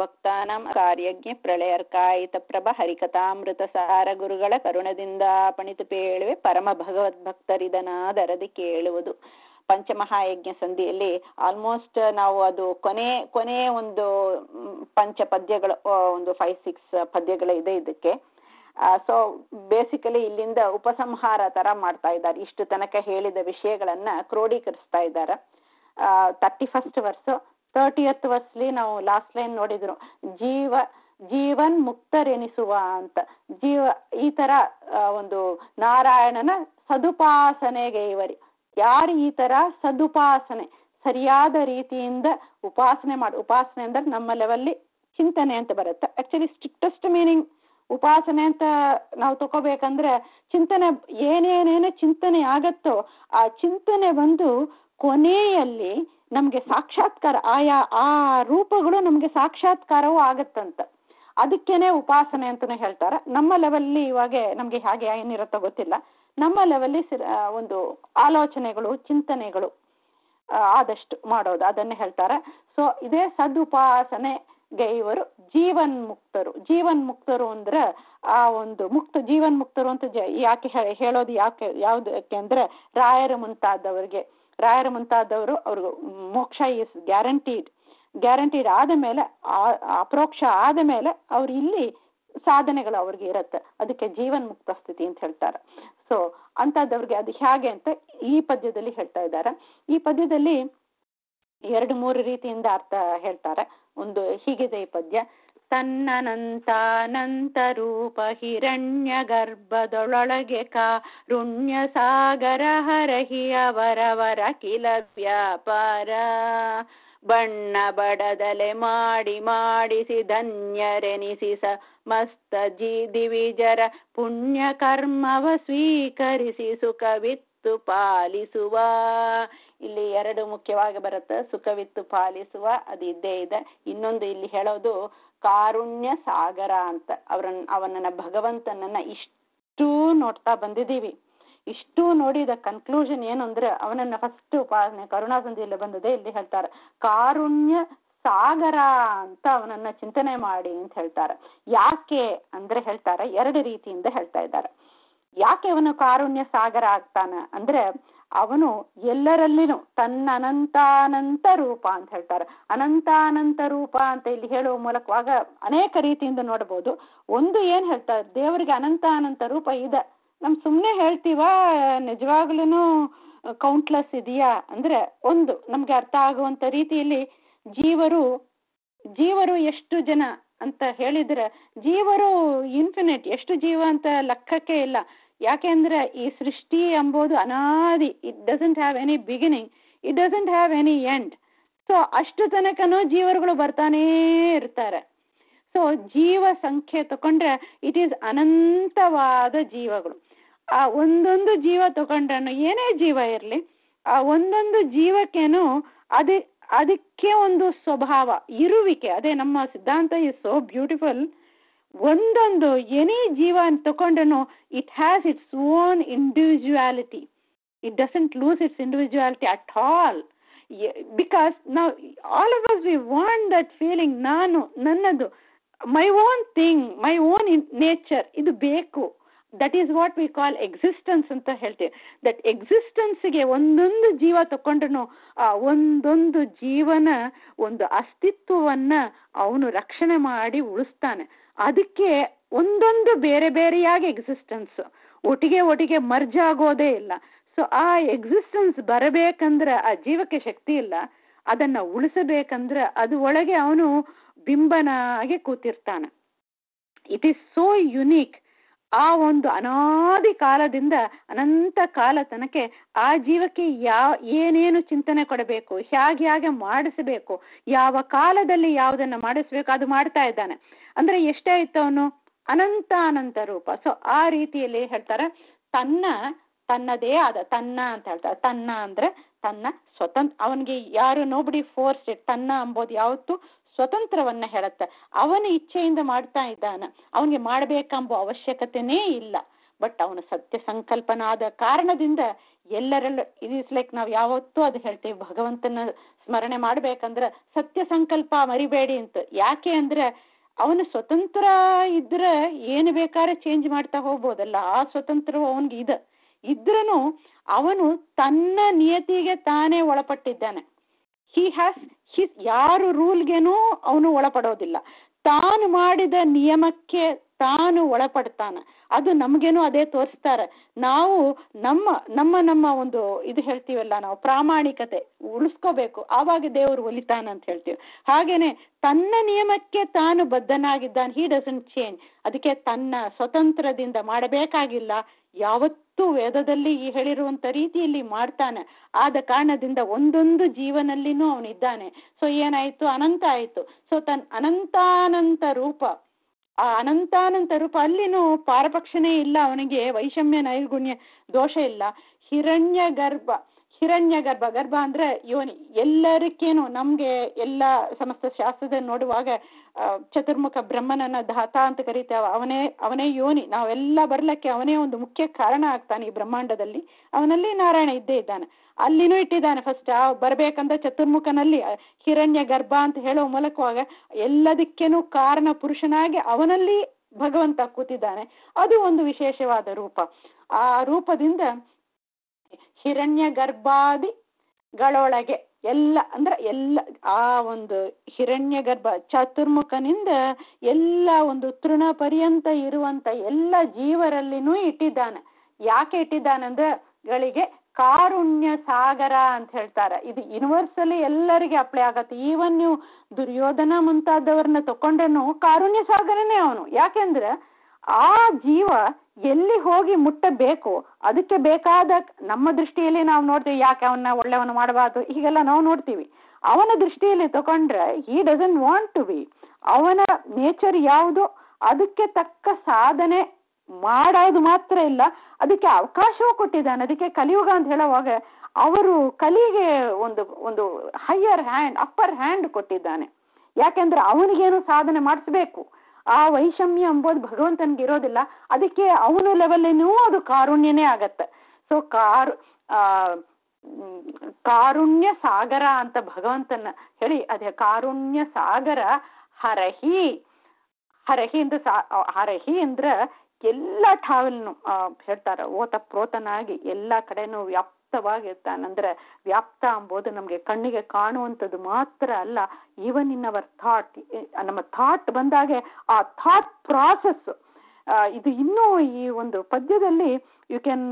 ಭಕ್ತಾನಾಂ ಕಾರ್ಯಜ್ಞ ಪ್ರಳಯರ್ಕಾಯಿತ ಪ್ರಭ ಹರಿಕಥಾಮೃತ ಸಾರ ಗುರುಗಳ ಕರುಣದಿಂದ ಪಣಿತು ಪೇಳುವೆ ಪರಮ ಭಗವದ್ಭಕ್ತರಿದನಾದರದಿ ಕೇಳುವುದು ಪಂಚಮಹಾಯಜ್ಞ ಸಂಧಿಯಲ್ಲಿ ಆಲ್ಮೋಸ್ಟ್ ನಾವು ಅದು ಕೊನೆ ಕೊನೆ ಒಂದು ಮ್, ಪಂಚ ಪದ್ಯಗಳು ಆ, ಒಂದು ಫೈವ್ ಸಿಕ್ಸ್ ಪದ್ಯಗಳು ಇದೆ ಇದಕ್ಕೆ ಸೊ ಬೇಸಿಕಲಿ ಇಲ್ಲಿಂದ ಉಪಸಂಹಾರ ತರ ಮಾಡ್ತಾ ಇದ್ದಾರೆ ಇಷ್ಟು ತನಕ ಹೇಳಿದ ವಿಷಯಗಳನ್ನ ಕ್ರೋಢೀಕರಿಸ್ತಾ ಇದ್ದಾರೆ ತರ್ಟಿ ಫಸ್ಟ್ ವರ್ಸ್ ತರ್ಟಿಯತ್ ವರ್ಸ್ಲಿ ನಾವು ಲಾಸ್ಟ್ ಲೈನ್ ನೋಡಿದ್ರು ಜೀವ ಜೀವನ್ ಮುಕ್ತರೆನಿಸುವ ಅಂತ ಜೀವ ಈ ತರ ಆ, ಒಂದು ನಾರಾಯಣನ ಸದುಪಾಸನೆಗೆ ಇವರಿ ಯಾರು ಈ ತರ ಸದುಪಾಸನೆ ಸರಿಯಾದ ರೀತಿಯಿಂದ ಉಪಾಸನೆ ಮಾಡಿ ಉಪಾಸನೆ ಅಂದ್ರೆ ನಮ್ಮ ಲೆವೆಲ್ಲಿ ಚಿಂತನೆ ಅಂತ ಬರುತ್ತೆ ಆಕ್ಚುಲಿ ಸ್ಟ್ರಿಕ್ಟೆಸ್ಟ್ ಮೀನಿಂಗ್ ಉಪಾಸನೆ ಅಂತ ನಾವು ತಗೋಬೇಕಂದ್ರೆ ಚಿಂತನೆ ಏನೇನೇನು ಚಿಂತನೆ ಆಗತ್ತೋ ಆ ಚಿಂತನೆ ಬಂದು ಕೊನೆಯಲ್ಲಿ ನಮ್ಗೆ ಸಾಕ್ಷಾತ್ಕಾರ ಆಯಾ ಆ ರೂಪಗಳು ನಮ್ಗೆ ಸಾಕ್ಷಾತ್ಕಾರವೂ ಆಗತ್ತಂತ ಅದಕ್ಕೇನೆ ಉಪಾಸನೆ ಅಂತಾನೆ ಹೇಳ್ತಾರೆ ನಮ್ಮ ಲೆವೆಲ್ಲಿ ಇವಾಗ ನಮ್ಗೆ ಹಾಗೆ ಏನಿರುತ್ತೋ ಗೊತ್ತಿಲ್ಲ ನಮ್ಮ ಲೆವೆಲ್ಲಿ ಒಂದು ಆಲೋಚನೆಗಳು ಚಿಂತನೆಗಳು ಆ, ಆದಷ್ಟು ಮಾಡೋದು ಅದನ್ನೇ ಹೇಳ್ತಾರೆ ಸೊ ಇದೇ ಸದುಪಾಸನೆಗೆ ಇವರು ಜೀವನ್ ಮುಕ್ತರು ಜೀವನ್ ಮುಕ್ತರು ಅಂದ್ರೆ ಆ ಒಂದು ಮುಕ್ತ ಜೀವನ್ ಮುಕ್ತರು ಅಂತ ಜ- ಯಾಕೆ ಹೇ- ಹೇಳೋದು ಯಾಕೆ ಯಾವ್ದಕ್ಕೆ ಅಂದ್ರೆ ರಾಯರ ಮುಂತಾದವರಿಗೆ ರಾಯರ ಮುಂತಾದವರು ಅವ್ರಿಗೆ ಮೋಕ್ಷ ಇಸ್ ಗ್ಯಾರಂಟೀಡ್ ಗ್ಯಾರಂಟೀಡ್ ಆದ ಮೇಲೆ ಆ- ಅಪ್ರೋಕ್ಷ ಆದ ಮೇಲೆ ಅವ್ರು ಇಲ್ಲಿ ಸಾಧನೆಗಳು ಅವ್ರಿಗೆ ಇರುತ್ತೆ ಅದಕ್ಕೆ ಜೀವನ್ ಮುಕ್ತ ಸ್ಥಿತಿ ಅಂತ ಹೇಳ್ತಾರೆ ಸೊ ಅಂತದವ್ರಿಗೆ ಅದು ಹೇಗೆ ಅಂತ ಈ ಪದ್ಯದಲ್ಲಿ ಹೇಳ್ತಾ ಇದ್ದಾರೆ ಈ ಪದ್ಯದಲ್ಲಿ ಎರಡು ಮೂರು ರೀತಿಯಿಂದ ಅರ್ಥ ಹೇಳ್ತಾರೆ ಒಂದು ಹೀಗಿದೆ ಈ ಪದ್ಯ ತನ್ನನಂತಾನಂತ ರೂಪ ಹಿರಣ್ಯ ಗರ್ಭದೊಳಗೆ ಕಾರುಣ್ಯ ಸಾಗರ ಹರಹಿ ಅವರವರ ಕಿಲ ವ್ಯಾಪಾರ ಬಣ್ಣ ಬಡದಲೆ ಮಾಡಿ ಮಾಡಿಸಿ ಧನ್ಯರೆನಿಸಿ ಸ ಮಸ್ತ ಜಿ ದಿವಿಜರ ಪುಣ್ಯ ಕರ್ಮವ ಸ್ವೀಕರಿಸಿ ಸುಖವಿತ್ತು ಪಾಲಿಸುವ ಇಲ್ಲಿ ಎರಡು ಮುಖ್ಯವಾಗಿ ಬರುತ್ತೆ ಸುಖವಿತ್ತು ಪಾಲಿಸುವ ಅದು ಇದ್ದೇ ಇದೆ ಇನ್ನೊಂದು ಇಲ್ಲಿ ಹೇಳೋದು ಕಾರುಣ್ಯ ಸಾಗರ ಅಂತ ಅವರನ್ನ ಅವನನ್ನ ಭಗವಂತನನ್ನ ಇಷ್ಟೂ ನೋಡ್ತಾ ಬಂದಿದ್ದೀವಿ ಇಷ್ಟು ನೋಡಿದ ಕನ್ಕ್ಲೂಷನ್ ಏನು ಅಂದ್ರೆ ಅವನನ್ನ ಫಸ್ಟ್ ಉಪಾಸನೆ ಕರುಣಾಸಂಧಿಯಲ್ಲಿ ಬಂದದೆ ಇಲ್ಲಿ ಹೇಳ್ತಾರೆ ಕಾರುಣ್ಯ ಸಾಗರ ಅಂತ ಅವನನ್ನ ಚಿಂತನೆ ಮಾಡಿ ಅಂತ ಹೇಳ್ತಾರೆ ಯಾಕೆ ಅಂದ್ರೆ ಹೇಳ್ತಾರೆ ಎರಡು ರೀತಿಯಿಂದ ಹೇಳ್ತಾ ಇದ್ದಾರೆ ಯಾಕೆ ಅವನು ಕಾರುಣ್ಯ ಸಾಗರ ಆಗ್ತಾನ ಅಂದ್ರೆ ಅವನು ಎಲ್ಲರಲ್ಲಿನೂ ತನ್ನ ಅನಂತಾನಂತ ರೂಪ ಅಂತ ಹೇಳ್ತಾರೆ ಅನಂತಾನಂತ ರೂಪ ಅಂತ ಇಲ್ಲಿ ಹೇಳುವ ಮೂಲಕವಾಗ ಅನೇಕ ರೀತಿಯಿಂದ ನೋಡಬಹುದು ಒಂದು ಏನ್ ಹೇಳ್ತಾರೆ ದೇವರಿಗೆ ಅನಂತ ಅನಂತ ರೂಪ ಇದೆ ನಮ್ ಸುಮ್ನೆ ಹೇಳ್ತೀವ ನಿಜವಾಗ್ಲೂ ಕೌಂಟ್ಲೆಸ್ ಇದೆಯಾ ಅಂದ್ರೆ ಒಂದು ನಮ್ಗೆ ಅರ್ಥ ಆಗುವಂತ ರೀತಿಯಲ್ಲಿ ಜೀವರು ಜೀವರು ಎಷ್ಟು ಜನ ಅಂತ ಹೇಳಿದ್ರೆ ಜೀವರು ಇನ್ಫಿನಿಟ್ ಎಷ್ಟು ಜೀವ ಅಂತ ಲೆಕ್ಕಕ್ಕೆ ಇಲ್ಲ ಯಾಕೆಂದ್ರೆ ಈ ಸೃಷ್ಟಿ ಎಂಬುದು ಅನಾದಿ it doesn't have any beginning it doesn't have any end so ಅಷ್ಟು ತನಕನೂ ಜೀವರುಗಳು ಬರ್ತಾನೇ ಇರ್ತಾರೆ ಸೊ ಜೀವ ಸಂಖ್ಯೆ ತಕೊಂಡ್ರೆ ಇಟ್ ಈಸ್ ಅನಂತವಾದ ಜೀವಗಳು ಆ ಒಂದೊಂದು ಜೀವ ತಗೊಂಡ್ರೆ ಏನೇ ಜೀವ ಇರಲಿ ಆ ಒಂದೊಂದು ಜೀವಕ್ಕೇನು ಅದೇ ಅದಕ್ಕೆ ಒಂದು ಸ್ವಭಾವ ಇರುವಿಕೆ ಅದೇ ನಮ್ಮ ಸಿದ್ಧಾಂತ ಇಸ್ ಸೋ ಬ್ಯೂಟಿಫುಲ್ ಒಂದೊಂದು ಎನಿ ಜೀವ ಅಂತ ತಗೊಂಡ್ರು it has its own individuality it doesn't lose its individuality at all because ನಾವು all of us we want that feeling ನಾನು ನನ್ನದು my own thing my own nature ಇದು ಬೇಕು that is what we call existence ಅಂತ ಹೇಳ್ತೀವಿ that ಎಕ್ಸಿಸ್ಟೆನ್ಸ್ಗೆ ಒಂದೊಂದು ಜೀವ ತಕೊಂಡ್ರು ಆ ಒಂದೊಂದು ಜೀವನ ಒಂದು ಅಸ್ತಿತ್ವವನ್ನ ಅವನು ರಕ್ಷಣೆ ಮಾಡಿ ಉಳಿಸ್ತಾನೆ ಅದಕ್ಕೆ ಒಂದೊಂದು ಬೇರೆ ಬೇರೆಯಾಗಿ ಎಕ್ಸಿಸ್ಟೆನ್ಸ್ ಒಟ್ಟಿಗೆ ಒಟ್ಟಿಗೆ ಮರ್ಜ್ ಆಗೋದೇ ಇಲ್ಲ ಸೊ ಆ ಎಕ್ಸಿಸ್ಟೆನ್ಸ್ ಬರಬೇಕಂದ್ರೆ ಆ ಜೀವಕ್ಕೆ ಶಕ್ತಿ ಇಲ್ಲ ಅದನ್ನ ಉಳಿಸಬೇಕಂದ್ರೆ ಅದು ಒಳಗೆ ಅವನು ಬಿಂಬನಾಗಿ ಕೂತಿರ್ತಾನೆ ಇಟ್ ಈಸ್ ಸೋ ಯುನೀಕ್ ಆ ಒಂದು ಅನಾದಿ ಕಾಲದಿಂದ ಅನಂತ ಕಾಲ ತನಕ ಆ ಜೀವಕ್ಕೆ ಯಾವ ಏನೇನು ಚಿಂತನೆ ಕೊಡಬೇಕು ಹೇಗೆ ಹೇಗೆ ಮಾಡಿಸಬೇಕು ಯಾವ ಕಾಲದಲ್ಲಿ ಯಾವುದನ್ನ ಮಾಡಿಸ್ಬೇಕು ಅದು ಮಾಡ್ತಾ ಇದ್ದಾನೆ ಅಂದ್ರೆ ಎಷ್ಟೇ ಇತ್ತು ಅವನು ಅನಂತ ಅನಂತ ರೂಪ ಸೊ ಆ ರೀತಿಯಲ್ಲಿ ಹೇಳ್ತಾರೆ ತನ್ನ ತನ್ನದೇ ಆದ ತನ್ನ ಅಂತ ಹೇಳ್ತಾರೆ ತನ್ನ ಅಂದ್ರೆ ತನ್ನ ಸ್ವತಂತ್ರ ಅವನಿಗೆ ಯಾರು ನೋಬಡಿ ಫೋರ್ಸ್ ತನ್ನ ಅಂಬೋದು ಯಾವತ್ತು ಸ್ವತಂತ್ರವನ್ನ ಹೇಳುತ್ತೆ ಅವನ ಇಚ್ಛೆಯಿಂದ ಮಾಡ್ತಾ ಇದ್ದಾನ ಅವನಿಗೆ ಮಾಡಬೇಕೆಂಬ ಅವಶ್ಯಕತೆನೇ ಇಲ್ಲ ಬಟ್ ಅವನ ಸತ್ಯ ಸಂಕಲ್ಪನಾದ ಕಾರಣದಿಂದ ಎಲ್ಲರೆಲ್ಲ ಇಟ್ ಇಸ್ ಲೈಕ್ ನಾವು ಯಾವತ್ತೂ ಅದು ಹೇಳ್ತೇವೆ ಭಗವಂತನ ಸ್ಮರಣೆ ಮಾಡ್ಬೇಕಂದ್ರೆ ಸತ್ಯ ಸಂಕಲ್ಪ ಮರಿಬೇಡಿ ಅಂತ ಯಾಕೆ ಅಂದ್ರೆ ಅವನು ಸ್ವತಂತ್ರ ಇದ್ರೆ ಏನು ಬೇಕಾದ್ರೆ ಚೇಂಜ್ ಮಾಡ್ತಾ ಹೋಗ್ಬೋದಲ್ಲ ಆ ಸ್ವತಂತ್ರವು ಅವನಿಗೆ ಇದೆ ಇದ್ರೂ ಅವನು ತನ್ನ ನಿಯತಿಗೆ ತಾನೇ ಒಳಪಟ್ಟಿದ್ದಾನೆ ಹಿ ಹ್ಯಾಸ್ ಹಿಸ್ ಯಾರು ರೂಲ್ಗೆನೂ ಅವನು ಒಳಪಡೋದಿಲ್ಲ ತಾನು ಮಾಡಿದ ನಿಯಮಕ್ಕೆ ತಾನು ಒಳಪಡ್ತಾನೆ ಅದು ನಮಗೇನು ಅದೇ ತೋರಿಸ್ತಾರೆ ನಾವು ನಮ್ಮ ನಮ್ಮ ನಮ್ಮ ಒಂದು ಇದು ಹೇಳ್ತೀವಲ್ಲ ನಾವು ಪ್ರಾಮಾಣಿಕತೆ ಉಳಿಸ್ಕೋಬೇಕು ಆವಾಗ ದೇವರು ಒಲಿತಾನ ಅಂತ ಹೇಳ್ತೀವಿ ಹಾಗೇನೆ ತನ್ನ ನಿಯಮಕ್ಕೆ ತಾನು ಬದ್ಧನಾಗಿದ್ದಾನೆ ಹಿ ಡಸಂಟ್ ಚೇಂಜ್ ಅದಕ್ಕೆ ತನ್ನ ಸ್ವತಂತ್ರದಿಂದ ಮಾಡಬೇಕಾಗಿಲ್ಲ ಯಾವತ್ತೂ ವೇದದಲ್ಲಿ ಈ ಹೇಳಿರುವಂತ ರೀತಿಯಲ್ಲಿ ಮಾಡ್ತಾನೆ ಆದ ಕಾರಣದಿಂದ ಒಂದೊಂದು ಜೀವನಲ್ಲಿನೂ ಅವನಿದ್ದಾನೆ ಸೊ ಏನಾಯ್ತು ಅನಂತ ಆಯ್ತು ಸೊ ತನ್ ಅನಂತಾನಂತ ರೂಪ ಆ ಅನಂತಾನಂತ ರೂಪ ಅಲ್ಲಿನೂ ಪಾರಪಕ್ಷನೇ ಇಲ್ಲ ಅವನಿಗೆ ವೈಷಮ್ಯ ನೈರ್ಗುಣ್ಯ ದೋಷ ಇಲ್ಲ ಹಿರಣ್ಯ ಗರ್ಭ ಹಿರಣ್ಯ ಗರ್ಭ ಗರ್ಭ ಅಂದ್ರೆ ಯೋನಿ ಎಲ್ಲರಿಗೇನು ನಮ್ಗೆ ಎಲ್ಲ ಸಮಸ್ತ ಶಾಸ್ತ್ರದಲ್ಲಿ ನೋಡುವಾಗ ಆ, ಚತುರ್ಮುಖ ಬ್ರಹ್ಮನನ್ನ ಧಾತ ಅಂತ ಕರಿತೇವೆ ಅವನೇ ಅವನೇ ಯೋನಿ ನಾವೆಲ್ಲ ಬರ್ಲಕ್ಕೆ ಅವನೇ ಒಂದು ಮುಖ್ಯ ಕಾರಣ ಆಗ್ತಾನೆ ಈ ಬ್ರಹ್ಮಾಂಡದಲ್ಲಿ ಅವನಲ್ಲಿ ನಾರಾಯಣ ಇದ್ದೇ ಇದ್ದಾನೆ ಅಲ್ಲಿನೂ ಇಟ್ಟಿದ್ದಾನೆ ಫಸ್ಟ್ ಆ ಬರ್ಬೇಕಂದ್ರೆ ಚತುರ್ಮುಖನಲ್ಲಿ ಆ, ಹಿರಣ್ಯ ಗರ್ಭ ಅಂತ ಹೇಳೋ ಮೂಲಕವಾಗ ಎಲ್ಲದಕ್ಕೇನು ಕಾರಣ ಪುರುಷನಾಗಿ ಅವನಲ್ಲಿ ಭಗವಂತ ಕೂತಿದ್ದಾನೆ ಅದು ಒಂದು ವಿಶೇಷವಾದ ರೂಪ ಆ ರೂಪದಿಂದ ಹಿರಣ್ಯ ಗರ್ಭಾದಿಗಳೊಳಗೆ ಎಲ್ಲ ಅಂದ್ರೆ ಎಲ್ಲ ಆ ಒಂದು ಹಿರಣ್ಯ ಗರ್ಭ ಚತುರ್ಮುಖನಿಂದ ಎಲ್ಲ ಒಂದು ತೃಣ ಪರ್ಯಂತ ಇರುವಂತ ಎಲ್ಲ ಜೀವರಲ್ಲಿನೂ ಇಟ್ಟಿದ್ದಾನೆ ಯಾಕೆ ಇಟ್ಟಿದ್ದಾನಂದ್ರೆ ಗಳಿಗೆ ಕಾರುಣ್ಯ ಸಾಗರ ಅಂತ ಹೇಳ್ತಾರೆ ಇದು ಯೂನಿವರ್ಸಲಿ ಎಲ್ಲರಿಗೆ ಅಪ್ಲೈ ಆಗತ್ತೆ ಈವನ್ ನೀವು ದುರ್ಯೋಧನ ಮುಂತಾದವ್ರನ್ನ ತಕೊಂಡ್ರೇನು ಕಾರುಣ್ಯ ಸಾಗರನೇ ಅವನು ಯಾಕೆಂದ್ರೆ ಆ ಜೀವ ಎಲ್ಲಿ ಹೋಗಿ ಮುಟ್ಟಬೇಕು ಅದಕ್ಕೆ ಬೇಕಾದ ನಮ್ಮ ದೃಷ್ಟಿಯಲ್ಲಿ ನಾವು ನೋಡ್ತೀವಿ ಯಾಕೆ ಅವನ್ನ ಒಳ್ಳೆಯವನು ಮಾಡಬಾರ್ದು ಹೀಗೆಲ್ಲ ನಾವು ನೋಡ್ತೀವಿ ಅವನ ದೃಷ್ಟಿಯಲ್ಲಿ ತಗೊಂಡ್ರೆ he doesn't want to be ಅವನ ನೇಚರ್ ಯಾವುದು ಅದಕ್ಕೆ ತಕ್ಕ ಸಾಧನೆ ಮಾಡೋದು ಮಾತ್ರ ಇಲ್ಲ ಅದಕ್ಕೆ ಅವಕಾಶವೂ ಕೊಟ್ಟಿದ್ದಾನೆ ಅದಕ್ಕೆ ಕಲಿಯುಗ ಅಂತ ಹೇಳುವಾಗ ಅವರು ಕಲಿಗೆ ಒಂದು ಒಂದು ಹೈಯರ್ ಹ್ಯಾಂಡ್ ಅಪ್ಪರ್ ಹ್ಯಾಂಡ್ ಕೊಟ್ಟಿದ್ದಾನೆ ಯಾಕೆಂದ್ರೆ ಅವನಿಗೇನು ಸಾಧನೆ ಮಾಡಿಸ್ಬೇಕು ಆ ವೈಷಮ್ಯ ಎಂಬುದು ಭಗವಂತನಿಗೆ ಇರೋದಿಲ್ಲ ಅದಕ್ಕೆ ಅವನ ಲೆವೆಲ್ಲಿನೂ ಅದು ಕಾರುಣ್ಯನೇ ಆಗತ್ತೆ ಸೊ ಕಾರು ಆ ಮ್, ಕಾರುಣ್ಯ ಸಾಗರ ಅಂತ ಭಗವಂತನ ಹೇಳಿ ಅದೇ ಕಾರುಣ್ಯ ಸಾಗರ ಹರಹಿ ಹರಹಿ ಅಂದ್ರೆ ಸಾ ಹರಹಿ ಅಂದ್ರ ಎಲ್ಲ ಠಾವಲ್ನು ಆ, ಹೇಳ್ತಾರ ಓತ ಪ್ರೋತನಾಗಿ ಎಲ್ಲಾ ಕಡೆನೂ ವ್ಯಾಪ್ತವಾಗಿರ್ತಾನೆ ಅಂದ್ರೆ ವ್ಯಾಪ್ತ ಎಂಬುದು ನಮ್ಗೆ ಕಣ್ಣಿಗೆ ಕಾಣುವಂಥದ್ದು ಮಾತ್ರ ಅಲ್ಲ ಈವನ್ ಇನ್ ಅವರ್ ಥಾಟ್ ನಮ್ಮ ಥಾಟ್ ಬಂದಾಗೆ ಆ ಥಾಟ್ ಪ್ರಾಸೆಸ್ ಇದು ಇನ್ನೂ ಈ ಒಂದು ಪದ್ಯದಲ್ಲಿ you can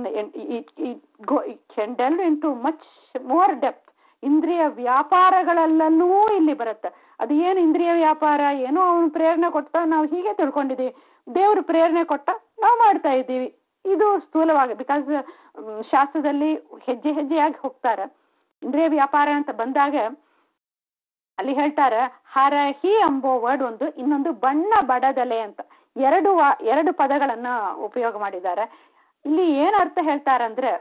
go can delve into much more depth ಇಂದ್ರಿಯ ವ್ಯಾಪಾರಗಳಲ್ಲೂ ಇಲ್ಲಿ ಬರುತ್ತೆ ಅದು ಏನು ಇಂದ್ರಿಯ ವ್ಯಾಪಾರ ಏನೋ ಅವನು ಪ್ರೇರಣೆ ಕೊಟ್ಟ ನಾವು ಹೀಗೆ ತಿಳ್ಕೊಂಡಿದ್ದೀವಿ ದೇವರು ಪ್ರೇರಣೆ ಕೊಟ್ಟ ನಾವು ಮಾಡ್ತಾ ಇದ್ದೀವಿ ಇದು ಸ್ಥೂಲವಾಗಿ ಬಿಕಾಸ್ ಶಾಸ್ತ್ರದಲ್ಲಿ ಹೆಜ್ಜೆ ಹೆಜ್ಜೆಯಾಗಿ ಹೋಗ್ತಾರೆ ಇಂದ್ರಿಯ ವ್ಯಾಪಾರ ಅಂತ ಬಂದಾಗ ಅಲ್ಲಿ ಹೇಳ್ತಾರೆ ಹರಹಿ ಎಂಬೋ ವರ್ಡ್ ಒಂದು ಇನ್ನೊಂದು ಬಣ್ಣ ಬಡದಲೆ ಅಂತ ಎರಡು ವಾ ಎರಡು ಪದಗಳನ್ನ ಉಪಯೋಗ ಮಾಡಿದ್ದಾರೆ ಇಲ್ಲಿ ಏನ್ ಅರ್ಥ ಹೇಳ್ತಾರಂದ್ರೆ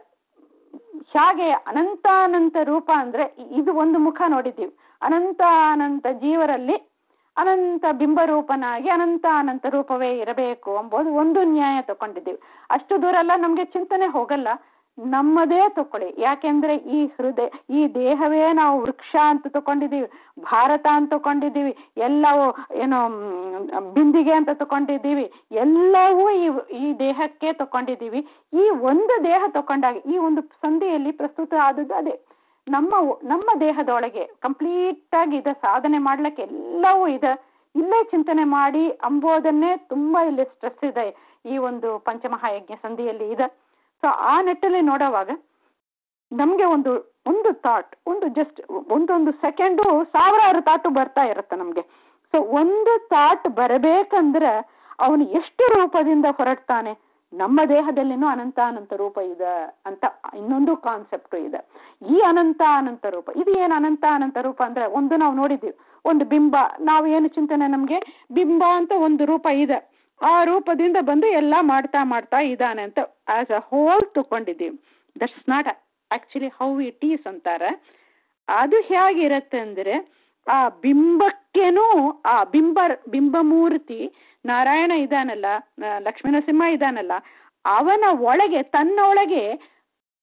ಹೇಗೆ ಅನಂತಾನಂತ ರೂಪ ಅಂದ್ರೆ ಇ- ಇದು ಒಂದು ಮುಖ ನೋಡಿದ್ದೀವಿ ಅನಂತ ಅನಂತ ಜೀವರಲ್ಲಿ ಅನಂತ ಬಿಂಬರೂಪನಾಗಿ ಅನಂತ ಅನಂತ ರೂಪವೇ ಇರಬೇಕು ಎಂಬುದು ಒಂದು ನ್ಯಾಯ ತಕೊಂಡಿದ್ದೀವಿ ಅಷ್ಟು ದೂರ ಎಲ್ಲ ನಮ್ಗೆ ಚಿಂತನೆ ಹೋಗಲ್ಲ ನಮ್ಮದೇ ತಕೊಳ್ಳಿ ಯಾಕೆಂದ್ರೆ ಈ ಹೃದಯ ಈ ದೇಹವೇ ನಾವು ವೃಕ್ಷ ಅಂತ ತಕೊಂಡಿದ್ದೀವಿ ಭಾರತ ಅಂತ ತಕೊಂಡಿದ್ದೀವಿ ಎಲ್ಲವೂ ಏನೋ ಮ್, ಬಿಂದಿಗೆ ಅಂತ ತಕೊಂಡಿದ್ದೀವಿ ಎಲ್ಲವೂ ಈ ಈ ದೇಹಕ್ಕೆ ತಕೊಂಡಿದ್ದೀವಿ ಈ ಒಂದು ದೇಹ ತಕೊಂಡಾಗ ಈ ಒಂದು ಸಂಧಿಯಲ್ಲಿ ಪ್ರಸ್ತುತ ಆದದ್ದು ಅದೇ ನಮ್ಮ ನಮ್ಮ ದೇಹದೊಳಗೆ ಕಂಪ್ಲೀಟ್ ಆಗಿ ಇದೆ ಸಾಧನೆ ಮಾಡ್ಲಿಕ್ಕೆ ಎಲ್ಲವೂ ಇದೆ ಇಲ್ಲೇ ಚಿಂತನೆ ಮಾಡಿ ಅಂಬೋದನ್ನೇ ತುಂಬಾ ಇಲ್ಲಿ ಸ್ಟ್ರೆಸ್ ಇದೆ ಈ ಒಂದು ಪಂಚಮಹಾಯಜ್ಞ ಸಂಧಿಯಲ್ಲಿ ಇದೆ ಸೊ ಆ ನಿಟ್ಟಲ್ಲಿ ನೋಡೋವಾಗ ನಮ್ಗೆ ಒಂದು ಒಂದು ಥಾಟ್ ಒಂದು ಜಸ್ಟ್ ಒಂದೊಂದು ಸೆಕೆಂಡು ಸಾವಿರಾರು ಥಾಟು ಬರ್ತಾ ಇರುತ್ತೆ ನಮ್ಗೆ ಸೊ ಒಂದು ಥಾಟ್ ಬರಬೇಕಂದ್ರೆ ಅವನು ಎಷ್ಟು ರೂಪದಿಂದ ಹೊರಡ್ತಾನೆ ನಮ್ಮ ದೇಹದಲ್ಲಿನೂ ಅನಂತ ಅನಂತ ರೂಪ ಇದೆ ಅಂತ ಇನ್ನೊಂದು ಕಾನ್ಸೆಪ್ಟ್ ಇದೆ ಈ ಅನಂತ ಅನಂತ ರೂಪ ಇದು ಏನು ಅನಂತ ಅನಂತ ರೂಪ ಅಂದ್ರೆ ಒಂದು ನಾವು ನೋಡಿದ್ದೀವಿ ಒಂದು ಬಿಂಬ ನಾವು ಏನು ಚಿಂತನೆ ನಮ್ಗೆ ಬಿಂಬ ಅಂತ ಒಂದು ರೂಪ ಇದೆ ಆ ರೂಪದಿಂದ ಬಂದು ಎಲ್ಲ ಮಾಡ್ತಾ ಮಾಡ್ತಾ ಇದ್ದಾನೆ ಅಂತ ಆಸ್ ಅ ಹೋಲ್ ತಕೊಂಡಿದ್ದೀವಿ that's not actually how it is ಅಂತಾರೆ ಅದು ಹೇಗಿರತ್ತೆ ಅಂದ್ರೆ ಆ ಬಿಂಬಕ್ಕೇನು ಆ ಬಿಂಬ ಬಿಂಬಮೂರ್ತಿ ನಾರಾಯಣ ಇದಾನಲ್ಲ ಆ, ಲಕ್ಷ್ಮೀನರಸಿಂಹ ಇದಾನಲ್ಲ ಅವನ ಒಳಗೆ ತನ್ನ ಒಳಗೆ